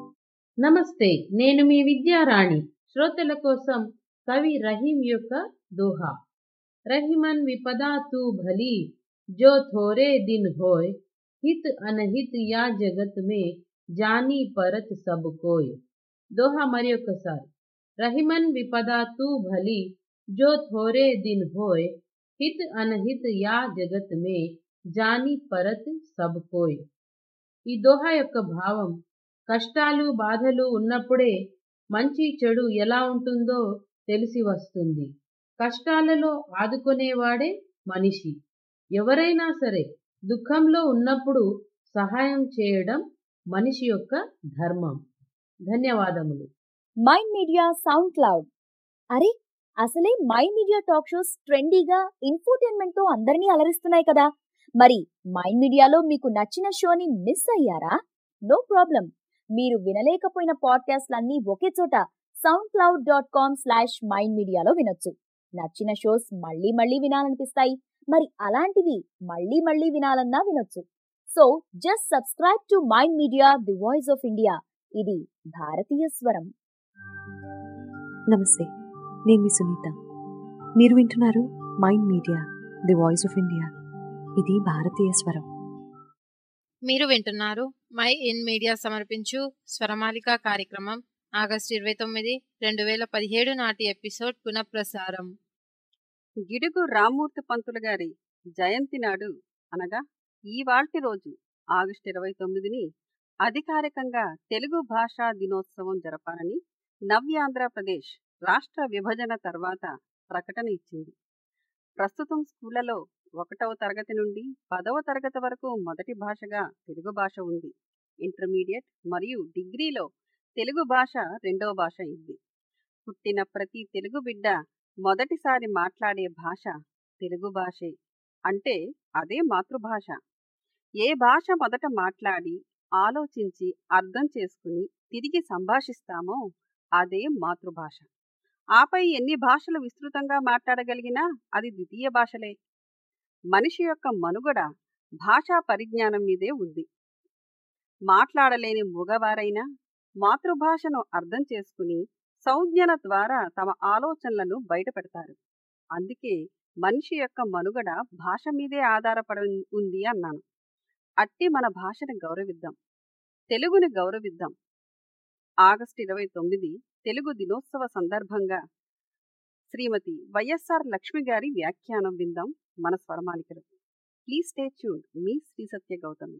నమస్తే నేను మీ విద్యారాణి శ్రోతల కోసం కవి రహీం యొక్క దోహా రహిమన్ విపదా తూ భली जो थोरे दिन होय हित अनहित या जगत में जानी परत सब कोय దోహా మరి ఒక్కసారి రహిమన్ విపదా తూ భలి జో థోరే దిన్ హోయ్ హిత్ అనహిత్ యా జగత్ మే జాని పరత్ సబ్ కోయ్ ఈ దోహా యొక్క భావం కష్టాలు బాధలు ఉన్నప్పుడే మంచి చెడు ఎలా ఉంటుందో తెలిసి వస్తుంది కష్టాలలో ఆదుకునేవాడే మనిషి ఎవరైనా సరే దుఃఖంలో ఉన్నప్పుడు సహాయం చేయడం మనిషి యొక్క ధర్మం ధన్యవాదములు మైండ్ మీడియా సౌండ్ క్లౌడ్ అరే అసలే మైండ్ మీడియా టాక్ షోస్ ట్రెండీగా ఇన్ఫోటైన్మెంట్ తో అందరినీ అలరిస్తున్నాయి కదా మరి మైండ్ మీడియాలో మీకు నచ్చిన షోని మిస్ అయ్యారా నో ప్రాబ్లం మీరు వినలేకపోయిన పాడ్కాస్ట్లన్నీ ఒకే చోట sound cloud dot com slash mind మీడియాలో వినొచ్చు నచ్చిన షోస్ మళ్ళీ మళ్ళీ వినాలనిపిస్తాయి మరి అలాంటివి మళ్ళీ మళ్ళీ వినాలన్నా వినొచ్చు so just subscribe to mind media the voice of India ఇది భారతీయ స్వరం నమస్తే నేను మీ సునీత మీరు వింటున్నారు mind media the voice of India ఇది భారతీయ స్వరం మీరు వింటున్నారు మై ఇన్ మీడియా సమర్పించు స్వరమాలిక కార్యక్రమం ఆగస్టు ఇరవై తొమ్మిది రెండు వేల పదిహేడు నాటి ఎపిసోడ్ పునఃప్రసారం గిడుగు రామ్మూర్తి పంతులు గారి జయంతి నాడు అనగా ఈ వాల్టి రోజు ఆగస్టు ఇరవై తొమ్మిదిని అధికారికంగా తెలుగు భాషా దినోత్సవం జరపాలని నవ్యాంధ్రప్రదేశ్ రాష్ట్ర విభజన తర్వాత ప్రకటన ఇచ్చింది ప్రస్తుతం స్కూళ్లలో ఒకటవ తరగతి నుండి పదవ తరగతి వరకు మొదటి భాషగా తెలుగు భాష ఉంది ఇంటర్మీడియట్ మరియు డిగ్రీలో తెలుగు భాష రెండవ భాష అయింది పుట్టిన ప్రతి తెలుగు బిడ్డ మొదటిసారి మాట్లాడే భాష తెలుగు భాషే అంటే అదే మాతృభాష ఏ భాష మొదట మాట్లాడి ఆలోచించి అర్థం చేసుకుని తిరిగి సంభాషిస్తామో అదే మాతృభాష ఆపై ఎన్ని భాషలు విస్తృతంగా మాట్లాడగలిగినా అది ద్వితీయ భాషలే మనిషి యొక్క మనుగడ భాషా పరిజ్ఞానం మీదే ఉంది మాట్లాడలేని మూగవారైనా మాతృభాషను అర్థం చేసుకుని సంజ్ఞల ద్వారా తమ ఆలోచనలను బయటపెడతారు అందుకే మనిషి యొక్క మనుగడ భాష మీదే ఆధారపడి ఉంది అన్నాను అట్టి మన భాషను గౌరవిద్దాం తెలుగుని గౌరవిద్దాం ఆగస్టు ఇరవై తొమ్మిది తెలుగు దినోత్సవ సందర్భంగా శ్రీమతి వైఎస్ఆర్ లక్ష్మి గారి వ్యాఖ్యానం విందాం మన స్వరమాలికలు ప్లీజ్ స్టే ట్యూన్ మీ శ్రీ సత్య గౌతమి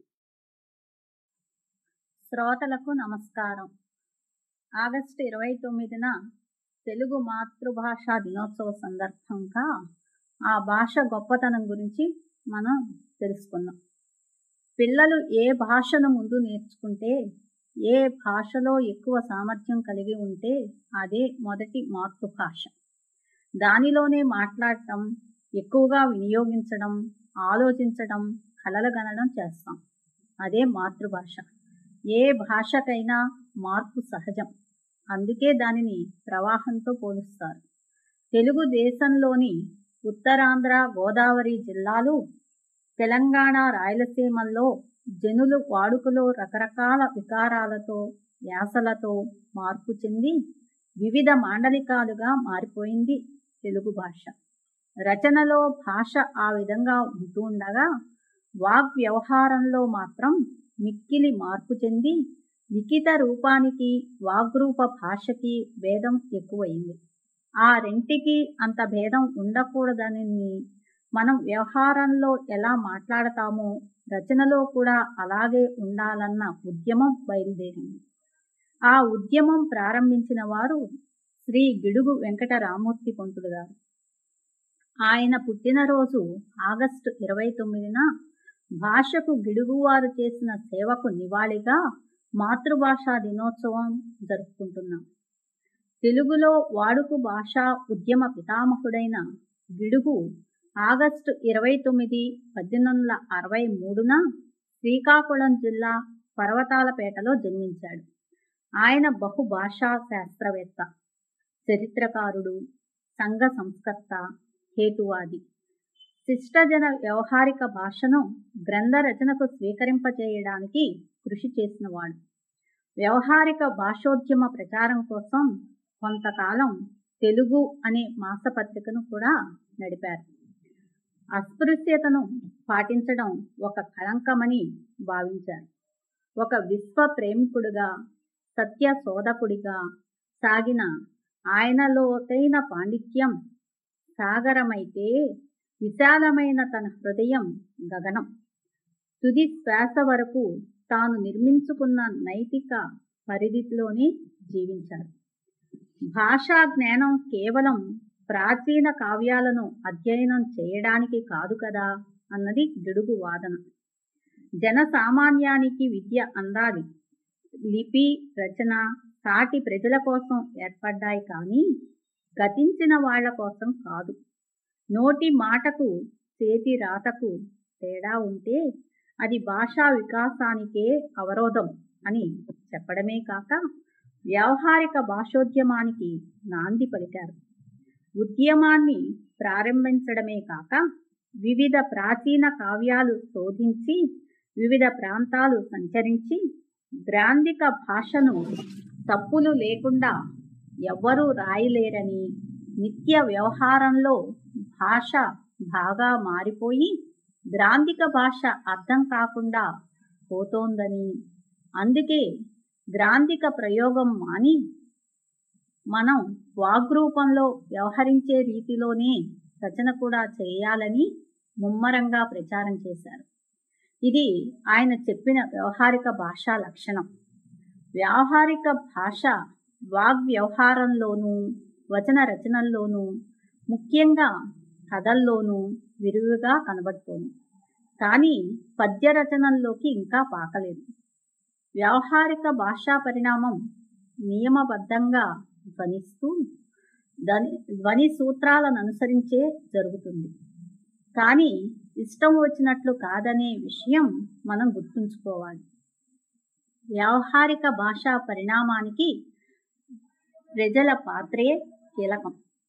శ్రోతలకు నమస్కారం ఆగస్టు ఇరవై తొమ్మిదిన తెలుగు మాతృభాషా దినోత్సవ సందర్భంగా ఆ భాష గొప్పతనం గురించి మనం తెలుసుకుందాం పిల్లలు ఏ భాషను ముందు నేర్చుకుంటే ఏ భాషలో ఎక్కువ సామర్థ్యం కలిగి ఉంటే అదే మొదటి మాతృభాష దానిలోనే మాట్లాడటం ఎక్కువగా వినియోగించడం ఆలోచించడం కలలగనడం చేస్తాం అదే మాతృభాష ఏ భాషకైనా మార్పు సహజం అందుకే దానిని ప్రవాహంతో పోలుస్తారు తెలుగు దేశంలోని ఉత్తరాంధ్ర గోదావరి జిల్లాలు తెలంగాణ రాయలసీమల్లో జనులు వాడుకలో రకరకాల వికారాలతో యాసలతో మార్పు చెంది వివిధ మాండలికాలుగా మారిపోయింది తెలుగు భాష రచనలో భాష ఆ విధంగా ఉంటూ ఉండగా వాగ్ వ్యవహారంలో మాత్రం మిక్కిలి మార్పు చెంది లిఖిత రూపానికి వాగ్రూప భాషకి భేదం ఎక్కువైంది ఆ రెంటికి అంత భేదం ఉండకూడదని మనం వ్యవహారంలో ఎలా మాట్లాడతామో రచనలో కూడా అలాగే ఉండాలన్న ఉద్యమం బయలుదేరింది ఆ ఉద్యమం ప్రారంభించిన వారు శ్రీ గిడుగు వెంకట రామూర్తి పంతులు గారు ఆయన పుట్టినరోజు ఆగస్టు ఇరవై తొమ్మిదిన భాషకు గిడుగువారు చేసిన సేవకు నివాళిగా మాతృభాషా దినోత్సవం జరుపుకుంటున్నాం తెలుగులో వాడుక భాషా ఉద్యమ పితామహుడైన గిడుగు ఆగస్టు ఇరవై తొమ్మిది పద్దెనిమిది వందల అరవై మూడున శ్రీకాకుళం జిల్లా పర్వతాలపేటలో జన్మించాడు ఆయన బహుభాషా శాస్త్రవేత్త చరిత్రకారుడు సంఘ సంస్కర్త హేతువాది శిష్టజన వ్యవహారిక భాషను గ్రంథ రచనకు స్వీకరింపచేయడానికి కృషి చేసినవాడు వ్యవహారిక భాషోద్యమ ప్రచారం కోసం కొంతకాలం తెలుగు అనే మాసపత్రికను కూడా నడిపారు అస్పృశ్యతను పాటించడం ఒక కళంకమని భావించారు ఒక విశ్వ ప్రేమికుడుగా సత్య శోధకుడిగా సాగిన ఆయన లోతైన పాండిత్యం సాగరమైతే విశాలమైన తన హృదయం గగనం తుది శ్వాస వరకు తాను నిర్మించుకున్న నైతిక పరిధిలోనే జీవించారు భాషా జ్ఞానం కేవలం ప్రాచీన కావ్యాలను అధ్యయనం చేయడానికి కాదు కదా అన్నది గిడుగు వాదన జన సామాన్యానికి విద్య అందాలి లిపి రచన సాటి ప్రజల కోసం ఏర్పడ్డాయి కానీ గతించిన వాళ్ల కోసం కాదు నోటి మాటకు చేతి రాతకు తేడా ఉంటే అది భాషా వికాసానికే అవరోధం అని చెప్పడమే కాక వ్యావహారిక భాషోద్యమానికి నాంది పలికారు ఉద్యమాన్ని ప్రారంభించడమే కాక వివిధ ప్రాచీన కావ్యాలు శోధించి వివిధ ప్రాంతాలు సంచరించి గ్రాంధిక భాషను తప్పులు లేకుండా ఎవ్వరూ రాయలేరని నిత్య వ్యవహారంలో భాష బాగా మారిపోయి గ్రాంధిక భాష అర్థం కాకుండా పోతోందని అందుకే గ్రాంధిక ప్రయోగం మాని మనం వాగ్రూపంలో వ్యవహరించే రీతిలోనే రచన కూడా చేయాలని ముమ్మరంగా ప్రచారం చేశారు ఇది ఆయన చెప్పిన వ్యవహారిక భాషా లక్షణం వ్యావహారిక భాష వాగ్వ్యవహారంలోనూ వచన రచనల్లోనూ ముఖ్యంగా కథల్లోనూ విరివిగా కనబడుతోంది కానీ పద్య రచనల్లోకి ఇంకా పాకలేదు వ్యావహారిక భాషా పరిణామం నియమబద్ధంగా ధ్వనిస్తూ ధ్వని ధ్వని సూత్రాలను అనుసరించే జరుగుతుంది కానీ ఇష్టం వచ్చినట్లు కాదనే విషయం మనం గుర్తుంచుకోవాలి వ్యావహారిక భాషా పరిణామానికి ప్రజల పాత్రే కీలకం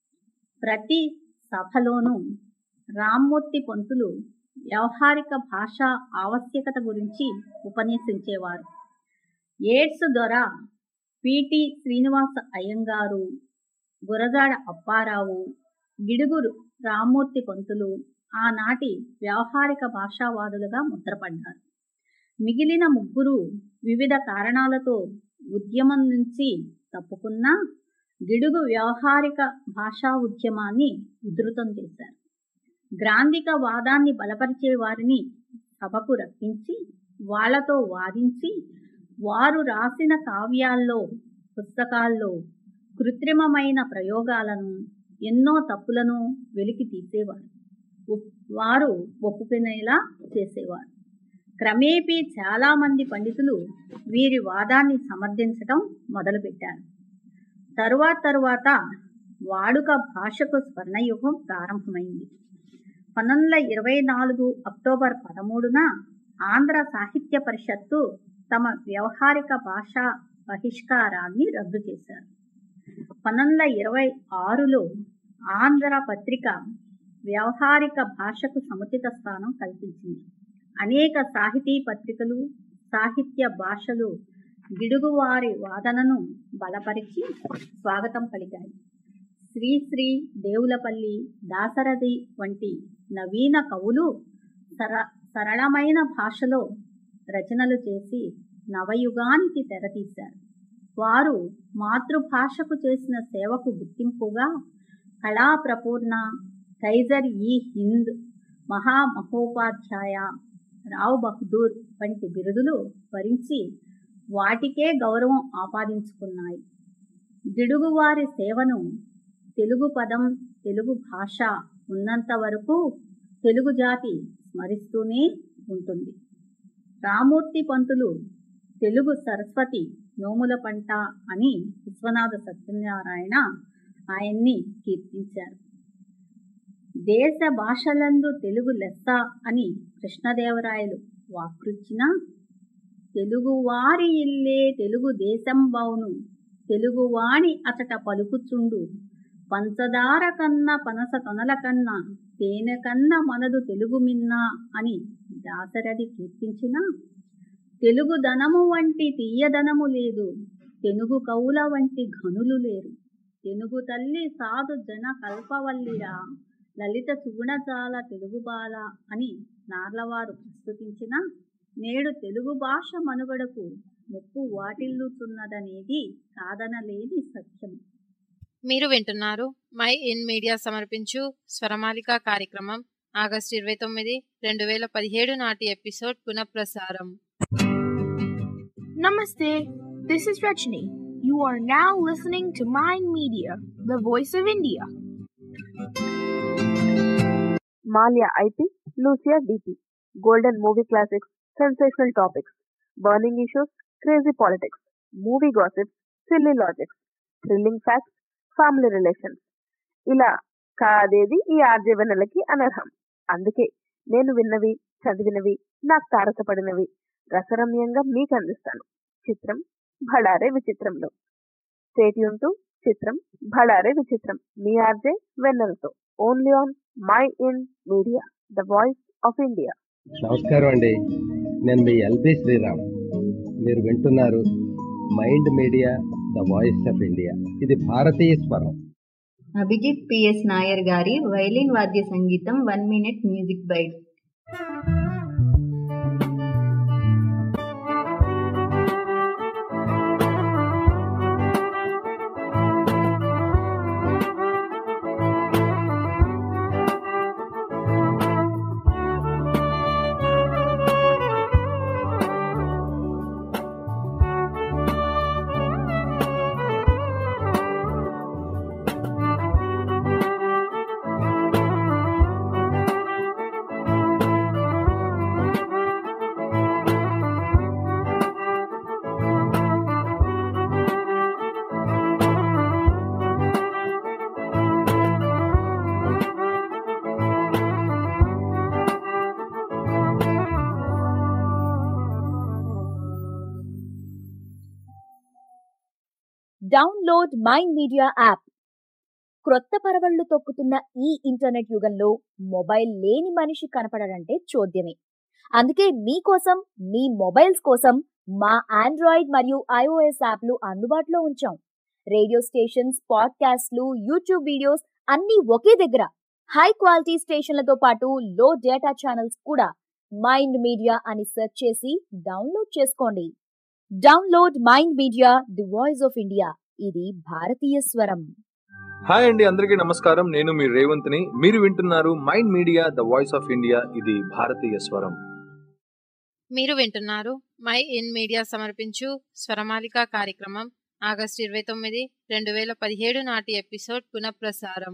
ప్రతి సభలోనూ రామ్మూర్తి పంతులు వ్యవహారిక భాష ఆవశ్యకత గురించి ఉపన్యసించేవారు ఎయిడ్స్ ద్వారా పిటి శ్రీనివాస అయ్యంగారు గురజాడ అప్పారావు గిడుగురు రామ్మూర్తి పంతులు ఆనాటి వ్యవహారిక భాషావాదులుగా ముద్రపడ్డారు మిగిలిన ముగ్గురు వివిధ కారణాలతో ఉద్యమం నుంచి తప్పుకున్నా గిడుగు వ్యవహారిక భాషా ఉద్యమాన్ని ఉధృతం చేశారు గ్రాంధిక వాదాన్ని బలపరిచే వారిని సభకు రప్పించి వాళ్లతో వాదించి వారు రాసిన కావ్యాల్లో పుస్తకాల్లో కృత్రిమమైన ప్రయోగాలను ఎన్నో తప్పులను వెలికి తీసేవారు వారు ఒప్పుకునేలా చేసేవారు క్రమేపీ చాలామంది పండితులు వీరి వాదాన్ని సమర్థించటం మొదలుపెట్టారు తరువాత తరువాత వాడుక భాషకు స్వర్ణయుగం ప్రారంభమైంది పంతొమ్మిది వందల ఇరవై నాలుగు అక్టోబర్ పదమూడున ఆంధ్ర సాహిత్య పరిషత్తు తమ వ్యవహారిక భాషా బహిష్కారాన్ని రద్దు చేశారు పంతొమ్మిది వందల ఇరవై ఆరులో ఆంధ్ర పత్రిక వ్యవహారిక భాషకు సముచిత స్థానం కల్పించింది అనేక సాహితీ పత్రికలు సాహిత్య భాషలు గిడుగువారి వాదనను బలపరిచి స్వాగతం పలికాయి శ్రీశ్రీ దేవులపల్లి దాసరథి వంటి నవీన కవులు సర సరళమైన భాషలో రచనలు చేసి నవయుగానికి తెరతీశారు వారు మాతృభాషకు చేసిన సేవకు గుర్తింపుగా కళా ప్రపూర్ణ కైజర్ ఈ హింద్ మహామహోపాధ్యాయ రావ్ బహదూర్ వంటి బిరుదులు వరించి వాటికే గౌరవం ఆపాదించుకున్నాయి గిడుగువారి సేవను తెలుగు పదం తెలుగు భాష ఉన్నంత వరకు తెలుగు జాతి స్మరిస్తూనే ఉంటుంది రామూర్తి పంతులు తెలుగు సరస్వతి నోముల పంట అని విశ్వనాథ సత్యనారాయణ ఆయన్ని కీర్తించారు దేశ భాషలందు తెలుగు లెస్స అని కృష్ణదేవరాయలు వాకృచ్చిన తెలుగువారి ఇల్లే తెలుగు దేశం బౌను తెలుగువాణి అచట పలుకుచుండు పంచదార కన్న పనస తొనల కన్నా తేనె కన్న మనదు తెలుగు మిన్నా అని దాసరథి కీర్తించిన తెలుగు ధనము వంటి తీయదనము లేదు తెనుగు కవుల వంటి ఘనులు లేరు తెనుగు తల్లి సాధు జన కల్పవల్లిరా లలిత సుగుణజాల తెలుగు బాల అని నార్లవారు ప్రస్తుతించిన నేడు తెలుగు భాష మనుగడకు ముప్పు వాటిల్లుతున్నదనేది కాదనలేని సత్యం మీరు వింటున్నారు మై ఇన్ మీడియా సమర్పించు స్వరమాలిక కార్యక్రమం ఆగస్టు ఇరవై తొమ్మిది రెండు వేల పదిహేడు నాటి ఎపిసోడ్ పునఃప్రసారం Namaste. This is Rajni. You are now listening to Mind Media, the voice of India. Malia IP, Lucia DP, Golden Movie Classics, Sensational Topics, Burning Issues, Crazy Politics, Movie Gossips, Silly Logics, Thrilling Facts, Family Relations. ఇలా కాదేది ఈ ఆర్జవెనలకి అనర్హం అందుకే నేను విన్నవి చదివినవి నాకు తారసపడినవి రసరమ్యంగా మీకు అందిస్తాను చిత్రం భడారే విచిత్రంలో stay tune to చిత్రం భడారే విచిత్రం మీ ఆర్జే వెన్నెలతో only on mind media the voice of India నమస్కారం అండి నేను మీ ఎల్బి శ్రీరామ్ మీరు వింటున్నారు mind media the voice of India ఇది భారతీయ స్వరం అభిజిత్ పిఎస్ నాయర్ గారి వైలిన్ వాద్య సంగీతం one minute music bite download mind media app క్రొత్త పరవళ్లు తొక్కుతున్న ఈ ఇంటర్నెట్ యుగంలో మొబైల్ లేని మనిషి కనపడడంటే చూద్యమే అందుకే మీకోసం మీ మొబైల్స్ కోసం మా ఆండ్రాయిడ్ మరియు ఐఓఎస్ యాప్లు అందుబాటులో ఉంచాం రేడియో స్టేషన్స్ పాడ్కాస్ట్లు యూట్యూబ్ వీడియోస్ అన్నీ ఒకే దగ్గర హై క్వాలిటీ స్టేషన్లతో పాటు లో డేటా ఛానల్స్ కూడా మైండ్ మీడియా అని సెర్చ్ చేసి డౌన్లోడ్ చేసుకోండి download mind media the voice of India ఇది భారతీయ స్వరం హాయ్ అండి అందరికీ నమస్కారం నేను మీ రేవంత్ని మీరు వింటున్నారు mind media the voice of India ఇది భారతీయ స్వరం మీరు వింటున్నారు మై ఇన్ మీడియా సమర్పించు స్వరమాలిక కార్యక్రమం ఆగస్టు ఇరవై తొమ్మిది రెండు వేల పదిహేడు నాటి ఎపిసోడ్ పునఃప్రసారం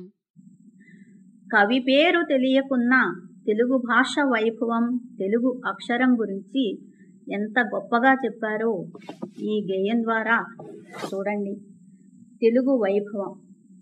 కవి పేరు తెలియకున్నా తెలుగు భాష వైభవం తెలుగు అక్షరం గురించి ఎంత గొప్పగా చెప్పారో ఈ గేయం ద్వారా చూడండి తెలుగు వైభవం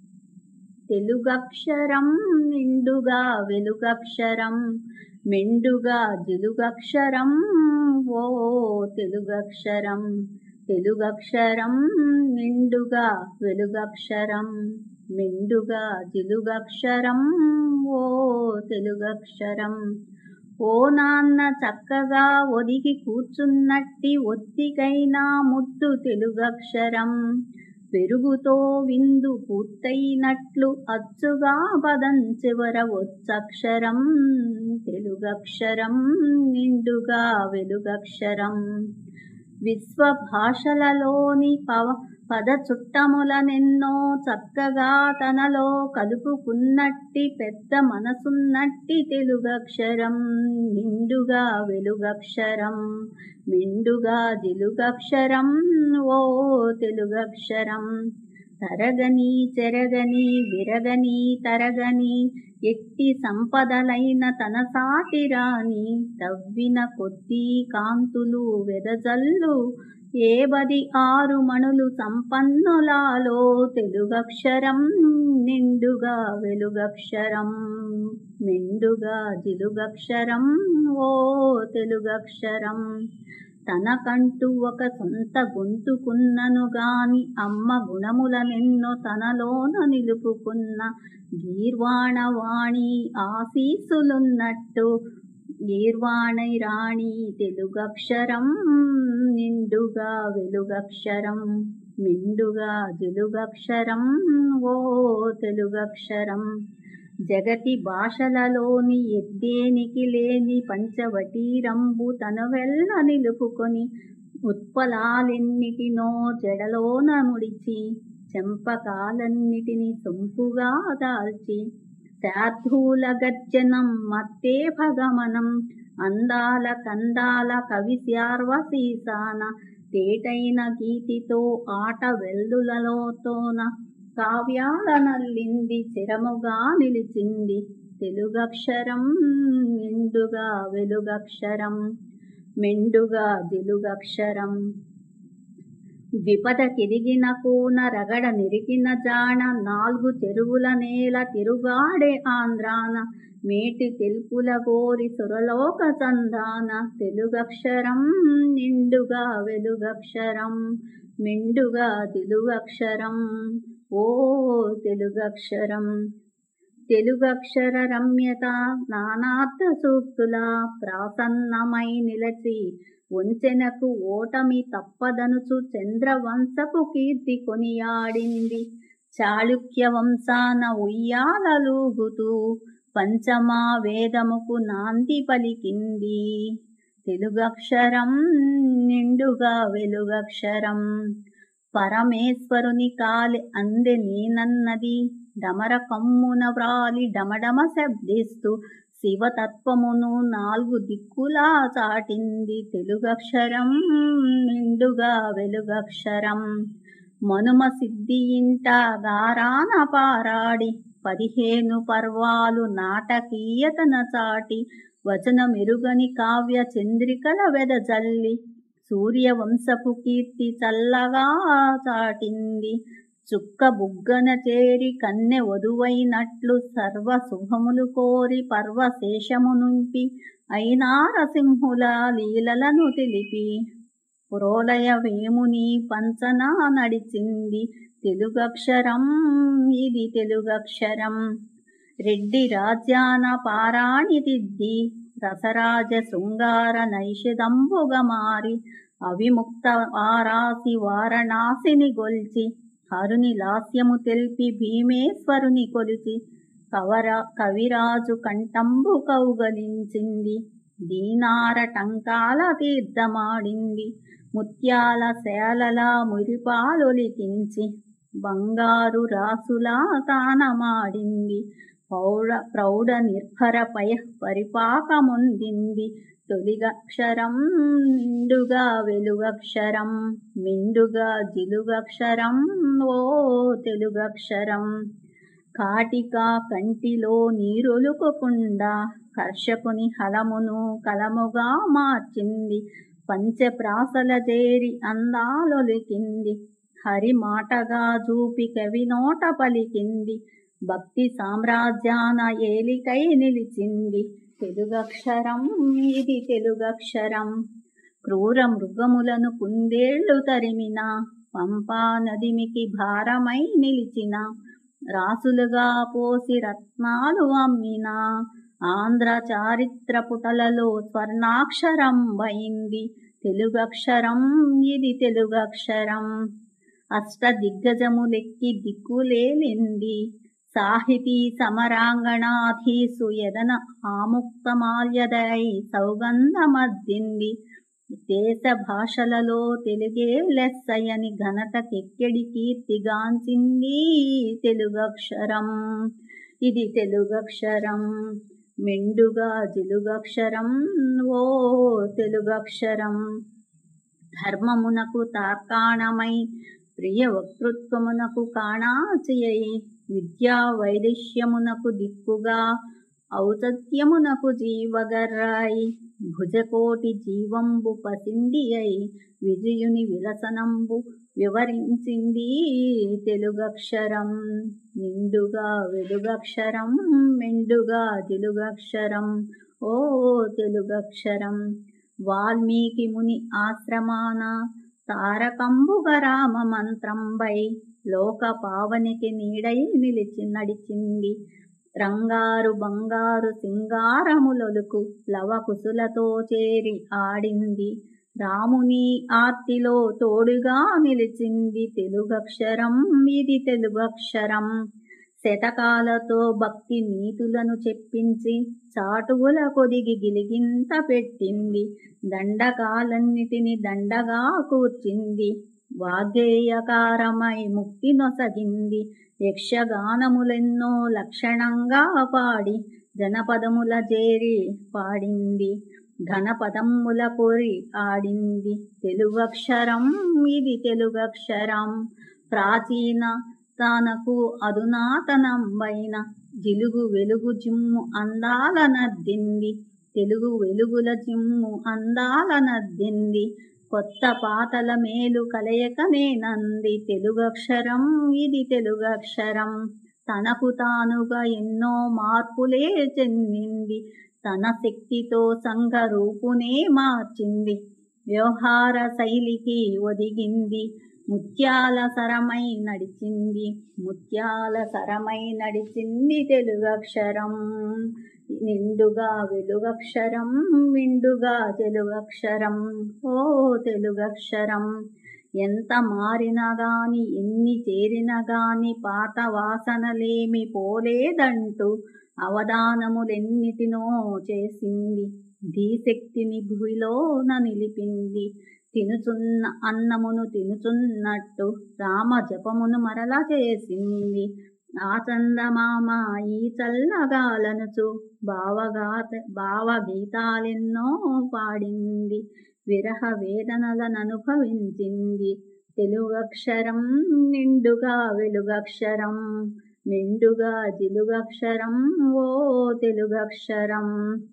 తెలుగక్షరం నిండుగా వెలుగక్షరం మెండుగా జిలుగక్షరం ఓ తెలుగక్షరం తెలుగక్షరం నిండుగా వెలుగక్షరం మెండుగా జిలుగక్షరం ఓ తెలుగక్షరం ఓ నాన్న చక్కగా ఒదిగి కూర్చున్నట్టి ఒత్తికైనా ముద్దు తెలుగక్షరం పెరుగుతో విందు పూర్తయినట్లు అచ్చుగా పదం చివర వచ్చక్షరం తెలుగక్షరం నిండుగా వెలుగక్షరం విశ్వ భాషలలోని పవ పద చుట్టములనెన్నో చక్కగా తనలో కలుపుకున్నట్టి పెద్ద మనసున్నట్టి తెలుగక్షరం నిండుగా వెలుగక్షరం మెండుగా జిలుగక్షరం ఓ తెలుగక్షరం తరగని చెరగని విరగని తరగని ఎట్టి సంపదలైన తన సాటిరాని తవ్విన కొద్దీ కాంతులు వెదజల్లు ఏబది ఆరు మణులు సంపన్నులాలో తెలుగక్షరం నిండుగా వెలుగక్షరం మెండుగా జిలుగక్షరం ఓ తెలుగక్షరం తనకంటూ ఒక సొంత గొంతుకున్నను గాని అమ్మ గుణములనెన్నో తనలోన నిలుపుకున్న గీర్వాణవాణి ఆశీసులున్నట్టు గీర్వాణై రాణి తెలుగక్షరం నిండుగా వెలుగక్షరం మిండుగా జిలుగక్షరం ఓ తెలుగక్షరం జగతి భాషలలోని ఎద్దేనికి లేని పంచవటీరంబు తన వెల్ల నిలుపుకొని ఉత్పలాలెన్నిటినో జడలోన ముడిచి చెంపకాలన్నిటిని సొంపుగా దాల్చి శార్థూల గర్జనం మత్తే భగమనం అందాల కందాల కవి శార్వశీసాన తేటైన గీతితో ఆట వెల్లులలోతోన కావ్యాల నల్లింది చిరముగా నిలిచింది తెలుగక్షరం నిండుగా వెలుగక్షరం మెండుగా జిలుగక్షరం ద్విపద కిరిగిన కూన రగడ నిరిగిన జాణ నాలుగు చెరువుల నేల తిరుగాడే ఆంధ్రాన మేటి తెలుపుల గోరి సురలోక చందాన తెలుగక్షరం నిండుగా వెలుగక్షరం మెండుగా తెలుగక్షరం ఓ తెలుగక్షరం తెలుగక్షర రమ్యత నానార్థ సూక్తుల ప్రాసన్నమై నిలచి వంచెనకు ఓటమి తప్పదనుచు చంద్రవంశపు కీర్తి కొనియాడింది చాళుక్య వంశాన ఉయ్యాలలూగుతూ పంచమా వేదముకు నాంది పలికింది తెలుగక్షరం నిండుగా వెలుగక్షరం పరమేశ్వరుని కాలి అందె నేనన్నది డమర కమ్మున వ్రాలి డమడమ శబ్దిస్తూ శివతత్వమును నాలుగు దిక్కులా చాటింది తెలుగక్షరం నిండుగా వెలుగక్షరం మనుమ సిద్ధి ఇంట గారాన పారాడి పదిహేను పర్వాలు నాటకీయతన చాటి వచన మెరుగని కావ్య చంద్రికల వెదజల్లి సూర్యవంశపు కీర్తి చల్లగా చాటింది చుక్క బుగ్గన చేరి కన్నె వధువైనట్లు సర్వ శుభములు కోరి పర్వశేషము నుంపి అయినారసింహుల లీలలను తెలిపి పురోలయ వేముని పంచన నడిచింది తెలుగక్షరం ఇది తెలుగక్షరం రెడ్డి రాజ్యాన పారాణి దిద్ది రసరాజ శృంగార నైషిదంబుగా మారి అవిముక్త వారాసి వారణాసిని గొల్చి హరుని లాస్యము తెల్పి భీమేశ్వరుని కొలిచి కవర కవిరాజు కంఠంబు కౌగలించింది దీనార టంకాల తీర్థమాడింది ముత్యాల శాలల మురిపాలొలికించి బంగారు రాసులా తానమాడింది పౌడ ప్రౌఢ నిర్భర పయ పరిపాకముందింది తొలిగక్షరం నిండుగా వెలుగక్షరం మిండుగా జిలుగక్షరం ఓ తెలుగక్షరం కాటిక కంటిలో నీరొలుకకుండా కర్షకుని హలమును కలముగా మార్చింది పంచప్రాసల చేరి అందాలొలికింది హరి మాటగా చూపి కవి నోట పలికింది భక్తి సామ్రాజ్యాన ఏలికై నిలిచింది తెలుగక్షరం ఇది తెలుగక్షరం క్రూర మృగములను కుందేళ్లు తరిమిన పంపా నదిమికి భారమై నిలిచిన రాసులుగా పోసి రత్నాలు అమ్మిన ఆంధ్ర చారిత్ర పుటలలో స్వర్ణాక్షరం వైంది తెలుగక్షరం ఇది తెలుగక్షరం అష్ట దిగ్గజములెక్కి దిక్కులేలింది సాహితీ సమరాంగణాధీసు ఎదన ఆముక్తమాల్యదై సౌగంధమద్దింది దేశ భాషలలో తెలుగే లెస్సయని ఘనతకెక్కెడి కీర్తిగాంచింది తెలుగక్షరం ఇది తెలుగక్షరం మెండుగా జిలుగక్షరం ఓ తెలుగక్షరం ధర్మమునకు తార్కాణమై ప్రియ వక్తృత్వమునకు కాణాచియై విద్యా వైదుష్యమునకు దిక్కుగా ఔతత్యమునకు జీవగర్రాయి భుజకోటి జీవంబు పసిండి అయి విజయుని విలసనంబు వివరించింది తెలుగక్షరం నిండుగా వెలుగక్షరం మెండుగా తెలుగక్షరం ఓ తెలుగక్షరం వాల్మీకి ముని ఆశ్రమాన తారకంబుగ రామ మంత్రంబై లోక పావనికి నీడై నిలిచి నడిచింది రంగారు బంగారు సింగారములొలుకు లవకుసులతో చేరి ఆడింది రాముని ఆర్తిలో తోడుగా నిలిచింది తెలుగక్షరం ఇది తెలుగక్షరం శతకాలతో భక్తి నీతులను చెప్పించి చాటువుల కొదిగి గిలిగింత పెట్టింది దండకాలన్నిటిని దండగా కూర్చింది వాగ్గేయకారమై ముక్తి నొసగింది యక్షగానములెన్నో లక్షణంగా పాడి జనపదముల చేరి పాడింది ఘనపదముల పొరి ఆడింది తెలుగక్షరం ఇది తెలుగక్షరం ప్రాచీన తనకు అధునాతనంబైన జిలుగు వెలుగు జిమ్ము అందాల నద్దింది తెలుగు వెలుగుల జిమ్ము అందాల నద్దింది కొత్త పాతల మేలు కలయకనేనంది తెలుగక్షరం ఇది తెలుగక్షరం తనకు తానుగా ఎన్నో మార్పులే చెందింది తన శక్తితో సంఘ రూపునే మార్చింది వ్యవహార శైలికి ఒదిగింది ముత్యాల సరమై నడిచింది ముత్యాల సరమై నడిచింది తెలుగక్షరం నిండుగా వెలుగక్షరం విండుగా తెలుగక్షరం ఓ తెలుగక్షరం ఎంత మారినా గాని ఎన్ని చేరినా గాని పాత వాసనలేమి పోలేదంటూ అవదానములెన్నిటినో చేసింది ధీశక్తిని భూమిలోన నిలిపింది తినుచున్న అన్నమును తినుచున్నట్టు రామ జపమును మరల చేసింది ఆ చందమామ ఈ చల్లగాలనుచు భావగాత భావగీతాలెన్నో పాడింది విరహ వేదనలను అనుభవించింది తెలుగక్షరం నిండుగా వెలుగక్షరం మెండుగా జిలుగక్షరం ఓ తెలుగక్షరం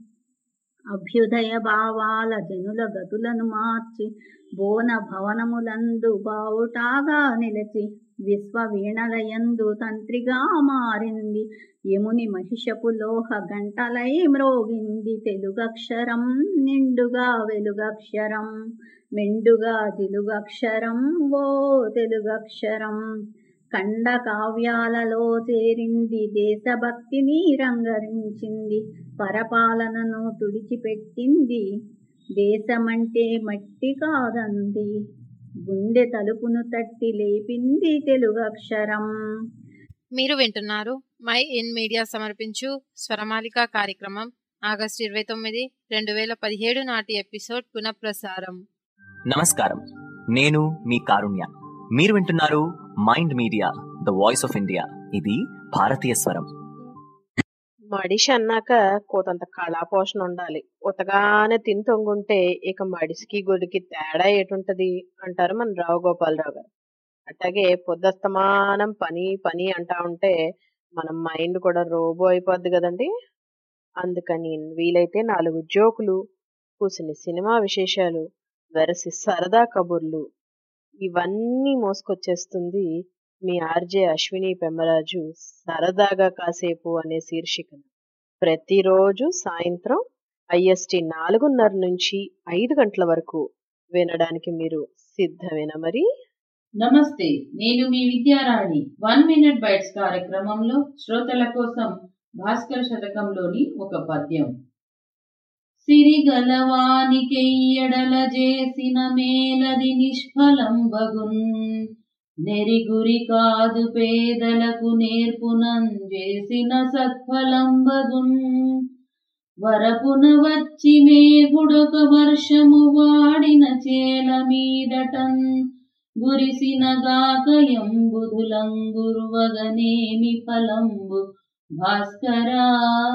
అభ్యుదయ భావాల జనుల గతులను మార్చి బోన భవనములందు బావుటాగా నిలిచి విశ్వవీణలయందు తంత్రిగా మారింది యముని మహిషపు లోహ గంటలై మ్రోగింది తెలుగక్షరం నిండుగా వెలుగక్షరం మెండుగా జిలుగక్షరం ఓ తెలుగక్షరం ఖండ కావ్యాలలో చేరింది దేశభక్తిని రంగరించింది పరపాలనను తుడిచిపెట్టింది దేశమంటే మట్టి కాదంది గుండె తలుపును తట్టి లేపింది తెలుగక్షరం మీరు వింటున్నారు మై ఇన్ మీడియా సమర్పించు స్వరమాలిక కార్యక్రమం ఆగస్టు ఇరవై తొమ్మిది రెండు వేల పదిహేడు నాటి ఎపిసోడ్ పునఃప్రసారం నమస్కారం నేను మీ కారుణ్య మీరు వింటున్నారు mind media the voice of India ఇది భారతీయ స్వరం మడిషి అన్నాక కోతంత కళాపోషణ ఉండాలి ఉతగానే తిని తొంగుంటే ఇక మడిసికి గొడికి తేడా ఏటుంటది అంటారు మన రావు గోపాలరావు గారు అట్లాగే పొద్దస్తమానం పని పని అంటా ఉంటే మన మైండ్ కూడా రోబో అయిపోద్ది కదండి అందుకని వీలైతే నాలుగు జోకులు కూసిన సినిమా విశేషాలు వెరసి సరదా కబుర్లు ఇవన్నీ మోసుకొచ్చేస్తుంది మీ ఆర్జే అశ్విని పెమ్మరాజు సరదాగా కాసేపు అనే శీర్షికను ప్రతిరోజు సాయంత్రం ఐఎస్టి నాలుగున్నర నుంచి ఐదు గంటల వరకు వినడానికి మీరు సిద్ధమేనా మరి నమస్తే నేను మీ విద్యారాణి వన్ మినిట్ బైట్స్ కార్యక్రమంలో శ్రోతల కోసం భాస్కర శతకంలోని ఒక పద్యం సిరిగలవానికెయ్యడల చేసిన మేలది నిష్ఫలం బగున్ నెరిగురి కాదు పేదలకు నేర్పునం చేసిన సత్ఫలం బగున్ వరపున వచ్చి మేఘుడొక వర్షము వాడిన చేల మీదటన్ గురిసిన గాకయంబుధులంగురువగనేమి ఫలంబు భాస్కరా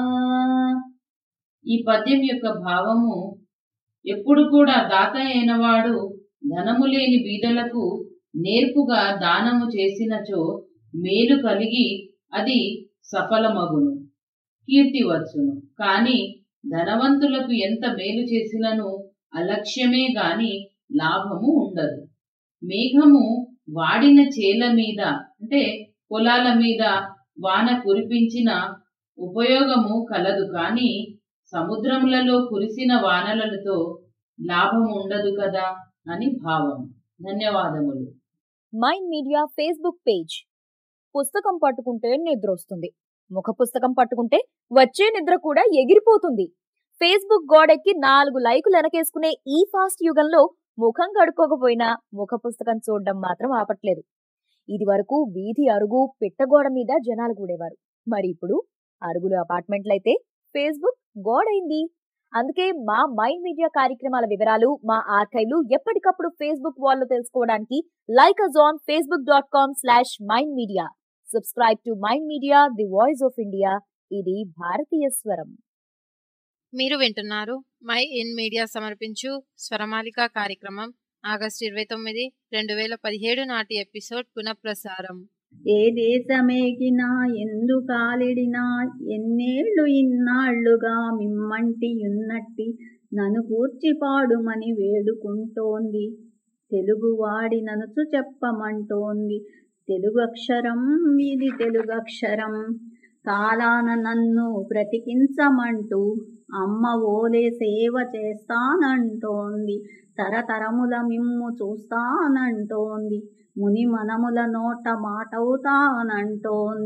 ఈ పద్యం యొక్క భావము ఎప్పుడు కూడా దాత అయినవాడు ధనము లేని బీదలకు నేర్పుగా దానము చేసినచో మేలు కలిగి అది సఫలమగును కీర్తి వచ్చును కాని ధనవంతులకు ఎంత మేలు చేసినను అలక్ష్యమే గాని లాభము ఉండదు మేఘము వాడిన చేల మీద అంటే పొలాల మీద వాన కురిపించిన ఉపయోగము కలదు కాని సముద్రములలో కురిసిన వానలతో లాభం ఉండదు కదా అని భావం ధన్యవాదములు మైండ్ మీడియా ఫేస్బుక్ పేజ్ పుస్తకం పట్టుకుంటే నిద్ర వస్తుంది ముఖ పుస్తకం పట్టుకుంటే వచ్చే నిద్ర కూడా ఎగిరిపోతుంది ఫేస్బుక్ గోడెక్కి నాలుగు లైకులు వెనకేసుకునే ఈ ఫాస్ట్ యుగంలో ముఖం కడుక్కోకపోయినా ముఖ పుస్తకం చూడడం మాత్రం ఆపట్లేదు ఇది వరకు వీధి అరుగు పిట్టగోడ మీద జనాలు కూడేవారు మరి ఇప్పుడు అరుగులు అపార్ట్మెంట్లయితే ఫేస్బుక్ గోడైంది అందుకే మా మైండ్ మీడియా కార్యక్రమాల వివరాలు మా ఆర్కైవ్లు ఎప్పటికప్పుడు ఫేస్బుక్ వాల్లో తెలుసుకోవడానికి like us on Facebook dot com slash mind media subscribe to mind media the voice of India ఇది భారతీయ స్వరం మీరు వింటున్నారు మై ఇన్ మీడియా సమర్పించు స్వరమాలిక కార్యక్రమం ఆగస్టు ఇరవై తొమ్మిది రెండు వేల పదిహేడు నాటి ఎపిసోడ్ పునఃప్రసారం ఏ దేశమేగినా ఎందు కాలిడినా ఎన్నేళ్ళు ఇన్నాళ్లుగా మిమ్మంటి యున్నట్టి నన్ను కూర్చి పాడుమని వేడుకుంటోంది తెలుగువాడి ననుచు చెప్పమంటోంది తెలుగు అక్షరం ఇది తెలుగు అక్షరం కాలాన నన్ను బ్రతికించమంటూ అమ్మ ఓలే సేవ చేస్తానంటోంది తరతరముల మిమ్ము చూస్తానంటోంది ముని మనముల నోట మాటవుతానంటోంది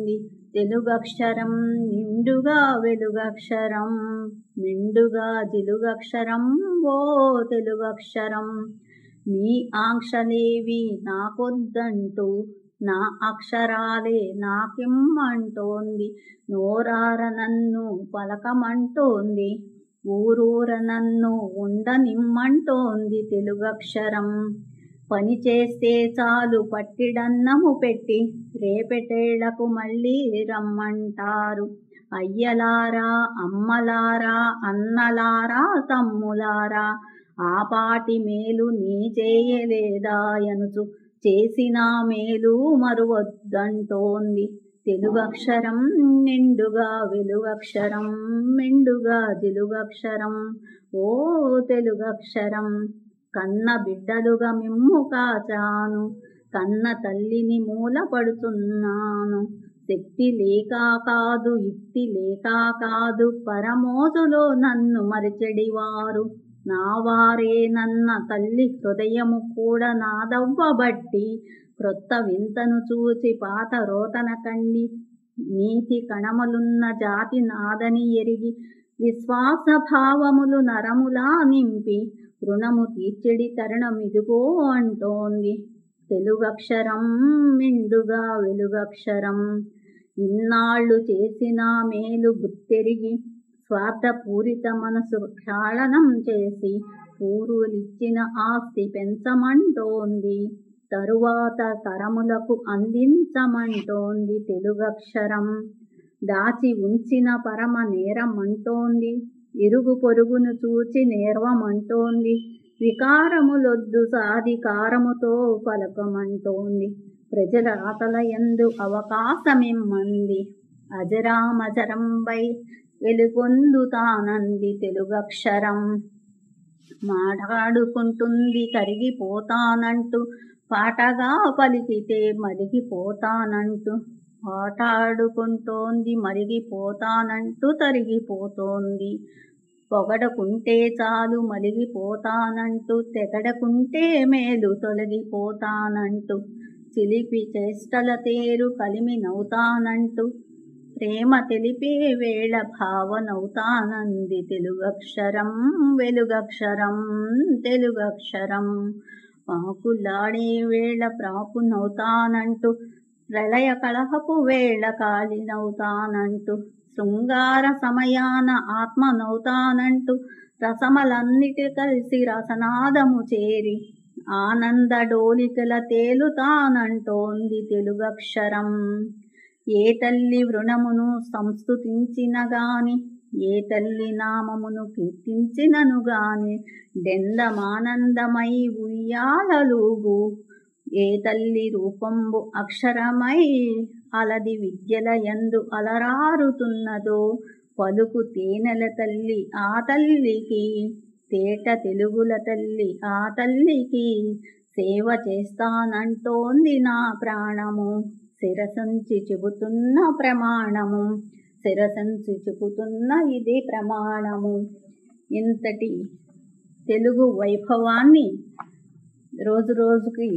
తెలుగక్షరం నిండుగా వెలుగక్షరం నిండుగా జిలుగక్షరం ఓ తెలుగక్షరం మీ ఆంక్షలేవి నాకొద్దంటూ నా అక్షరాలే నాకిమ్మంటోంది నోరార నన్ను పలకమంటోంది ఊరూర నన్ను ఉండనిమ్మంటోంది తెలుగక్షరం పని చేస్తే చాలు పట్టిడన్నము పెట్టి రేపెటేళ్లకు మళ్ళీ రమ్మంటారు అయ్యలారా అమ్మలారా అన్నలారా తమ్ములారా ఆపాటి మేలు నీ చేయలేదాయనుచు చేసిన మేలు మరువద్దంటోంది తెలుగక్షరం నిండుగా వెలుగక్షరం మెండుగా జిలుగక్షరం ఓ తెలుగక్షరం కన్న బిడ్డలుగా మిమ్ము కాచాను కన్న తల్లిని మూలపడుతున్నాను శక్తి లేక కాదు యుక్తి లేక కాదు పరమోజులో నన్ను మరిచెడివారు నా వారే నన్న తల్లి హృదయము కూడా నాదవ్వబట్టి క్రొత్త వింతను చూచి పాత రోతన కండి నీతి కణములున్న జాతి నాదని ఎరిగి విశ్వాస భావములు నరములా నింపి రుణము తీర్చెడి తరుణమిదుగో అంటోంది తెలుగక్షరం మెండుగా వెలుగక్షరం ఇన్నాళ్ళు చేసిన మేలు గుర్తెరిగి స్వార్థపూరిత మనసు క్షాళనం చేసి పూర్వులిచ్చిన ఆస్తి పెంచమంటోంది తరువాత తరములకు అందించమంటోంది తెలుగక్షరం దాచి ఉంచిన పరమ నేరమంటోంది ఇరుగు పొరుగును చూచి నేర్వమంటోంది వికారములొద్దు సాధికారముతో పలకమంటోంది ప్రజల ఆతల ఎందు అవకాశమిమ్మంది అజరామజరంబై వెలుగొందుతానంది తెలుగక్షరం మాట్లాడుకుంటుంది కరిగిపోతానంటూ పాటగా పలికితే మరిగిపోతానంటూ పాటాడుకుంటోంది మరిగిపోతానంటూ తరిగిపోతోంది పొగడకుంటే చాలు మలిగిపోతానంటూ తెగడకుంటే మేలు తొలగిపోతానంటూ చిలిపి చేష్టల తేరు కలిమి నవ్వుతానంటూ ప్రేమ తెలిపే వేళ భావనవుతానంది తెలుగక్షరం వెలుగక్షరం తెలుగక్షరం పాకులాడే వేళ ప్రాకునవుతానంటూ ప్రళయ కలహపు వేళ కాలినవుతానంటూ శృంగార సమయాన ఆత్మనవుతానంటూ రసమలన్నిటి కలిసి రసనాదము చేరి ఆనంద డోలికల తేలుతానంటోంది తెలుగక్షరం ఏ తల్లి వృణమును సంస్థుతించిన గాని ఏ తల్లి నామమును కీర్తించినను గాని డెందమానందమై ఉయ్యాలలుగు ఏ తల్లి రూపంబు అక్షరమై అలది విద్యల యందు అలరారుతున్నదో పలుకు తేనెల తల్లి ఆ తల్లికి తేట తెలుగుల తల్లి ఆ తల్లికి సేవ చేస్తానంటోంది నా ప్రాణము శిరసంచి చెబుతున్న ప్రమాణము శిరసంచి చెబుతున్న ఇది ప్రమాణము ఇంతటి తెలుగు వైభవాన్ని రోజు రోజుకి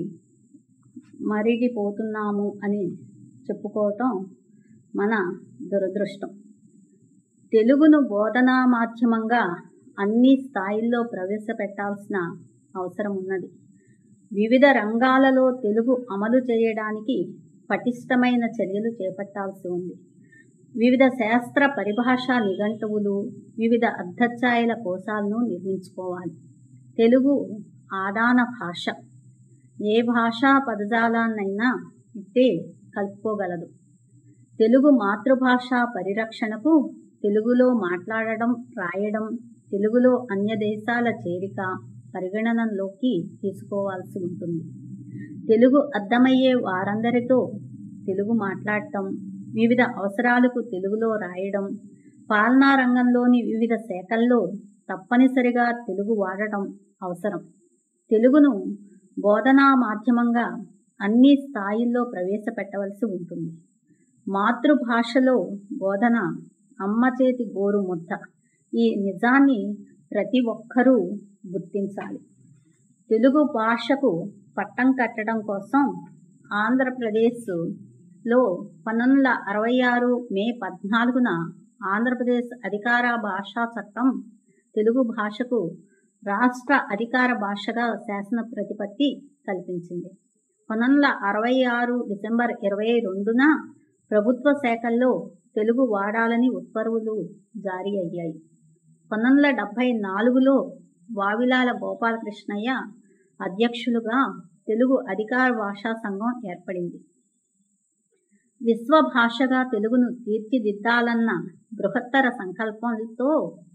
మరిగిపోతున్నాము అని చెప్పుకోవటం మన దురదృష్టం తెలుగును బోధనా మాధ్యమంగా అన్ని స్థాయిల్లో ప్రవేశపెట్టాల్సిన అవసరం ఉన్నది వివిధ రంగాలలో తెలుగు అమలు చేయడానికి పటిష్టమైన చర్యలు చేపట్టాల్సి ఉంది వివిధ శాస్త్ర పరిభాషా నిఘంటువులు వివిధ అర్ధఛాయల కోశాలను నిర్మించుకోవాలి తెలుగు ఆదాన భాష ఏ భాషా పదజాలాన్నైనా ఇట్టే కలుపుకోగలదు తెలుగు మాతృభాష పరిరక్షణకు తెలుగులో మాట్లాడడం రాయడం తెలుగులో అన్య దేశాల చేరిక పరిగణనలోకి తీసుకోవాల్సి ఉంటుంది తెలుగు అర్థమయ్యే వారందరితో తెలుగు మాట్లాడటం వివిధ అవసరాలకు తెలుగులో రాయడం పాలనా రంగంలోని వివిధ శాఖల్లో తప్పనిసరిగా తెలుగు వాడటం అవసరం తెలుగును బోధనా మాధ్యమంగా అన్ని స్థాయిల్లో ప్రవేశపెట్టవలసి ఉంటుంది మాతృభాషలో బోధన అమ్మ చేతి గోరు ముద్ద ఈ నిజాన్ని ప్రతి ఒక్కరూ గుర్తించాలి తెలుగు భాషకు పట్టం కట్టడం కోసం ఆంధ్రప్రదేశ్ లో పంతొమ్మిది వందల అరవై ఆరు మే పద్నాలుగున ఆంధ్రప్రదేశ్ అధికార భాషా చట్టం తెలుగు భాషకు రాష్ట్ర అధికార భాషగా శాసన ప్రతిపత్తి కల్పించింది పంతొమ్మిది వందల అరవై ఆరు డిసెంబర్ ఇరవై రెండున ప్రభుత్వ శాఖల్లో తెలుగు వాడాలని ఉత్తర్వులు జారీ అయ్యాయి పంతొమ్మిది వందల డెబ్భై నాలుగులో వావిలాల గోపాలకృష్ణయ్య అధ్యక్షులుగా తెలుగు అధికార భాషా సంఘం ఏర్పడింది విశ్వ భాషగా తెలుగును తీర్చిదిద్దాలన్న బృహత్తర సంకల్పంతో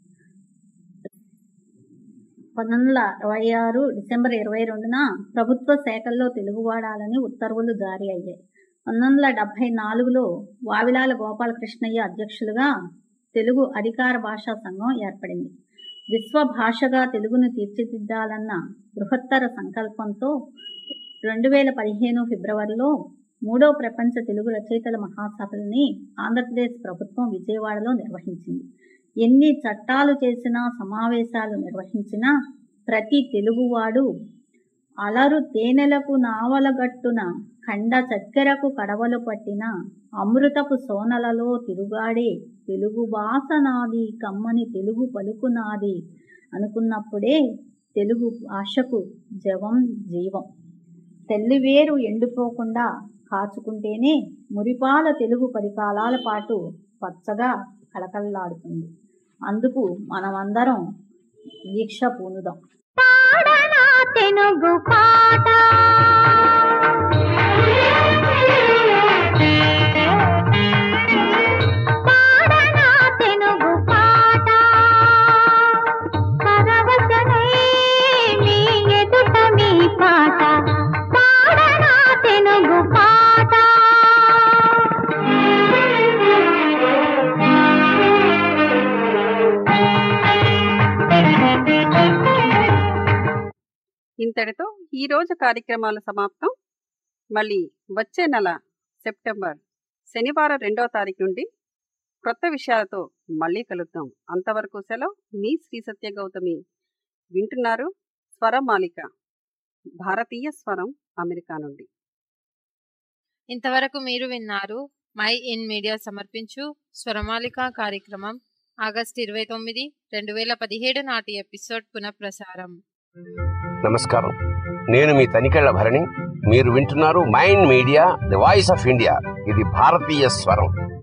పంతొమ్మిది వందల అరవై ఆరు డిసెంబర్ ఇరవై రెండున ప్రభుత్వ శాఖల్లో తెలుగు వాడాలని ఉత్తర్వులు జారీ అయ్యాయి పంతొమ్మిది వందల డెబ్భై నాలుగులో వావిలాల గోపాలకృష్ణయ్య అధ్యక్షులుగా తెలుగు అధికార భాషా సంఘం ఏర్పడింది విశ్వ భాషగా తెలుగును తీర్చిదిద్దాలన్న బృహత్తర సంకల్పంతో రెండు వేల పదిహేను ఫిబ్రవరిలో మూడో ప్రపంచ తెలుగు రచయితల మహాసభలని ఆంధ్రప్రదేశ్ ప్రభుత్వం విజయవాడలో నిర్వహించింది ఎన్ని చట్టాలు చేసినా సమావేశాలు నిర్వహించినా ప్రతి తెలుగువాడు అలరు తేనెలకు నావలగట్టున ఖండ చక్కెరకు కడవలు పట్టిన అమృతపు సోనలలో తిరుగాడే తెలుగు భాష నాది కమ్మని తెలుగు పలుకు నాది అనుకున్నప్పుడే తెలుగు భాషకు జవం జీవం తెల్లివేరు ఎండిపోకుండా కాచుకుంటేనే మురిపాల తెలుగు పది కాలాల పాటు పచ్చగా కళకళలాడుతుంది అందుకు మనమందరం దీక్ష పూనుదాం తెనుగు పాట పాడనా తెనుగు పాట పరవశనై మీ ఎదుట మీ పాట పాడనా తెనుగు పాట ఇంతటితో ఈ రోజు కార్యక్రమాల సమాప్తం మళ్ళీ వచ్చే నెల సెప్టెంబర్ శనివారం రెండవ తారీఖు నుండి క్రొత్త విషయాలతో మళ్ళీ కలుద్దాం అంతవరకు సెలవు మీ శ్రీ సత్య గౌతమి వింటున్నారు స్వరమాలిక భారతీయ స్వరం అమెరికా నుండి ఇంతవరకు మీరు విన్నారు మై ఇన్ మీడియా సమర్పించు స్వరమాలిక కార్యక్రమం ఆగస్టు ఇరవై తొమ్మిది రెండు వేల పదిహేడు నాటి ఎపిసోడ్ పునఃప్రసారం నమస్కారం నేను మీ తనికెళ్ల భరణి మీరు వింటున్నారు mind media the voice of India ఇది భారతీయ స్వరం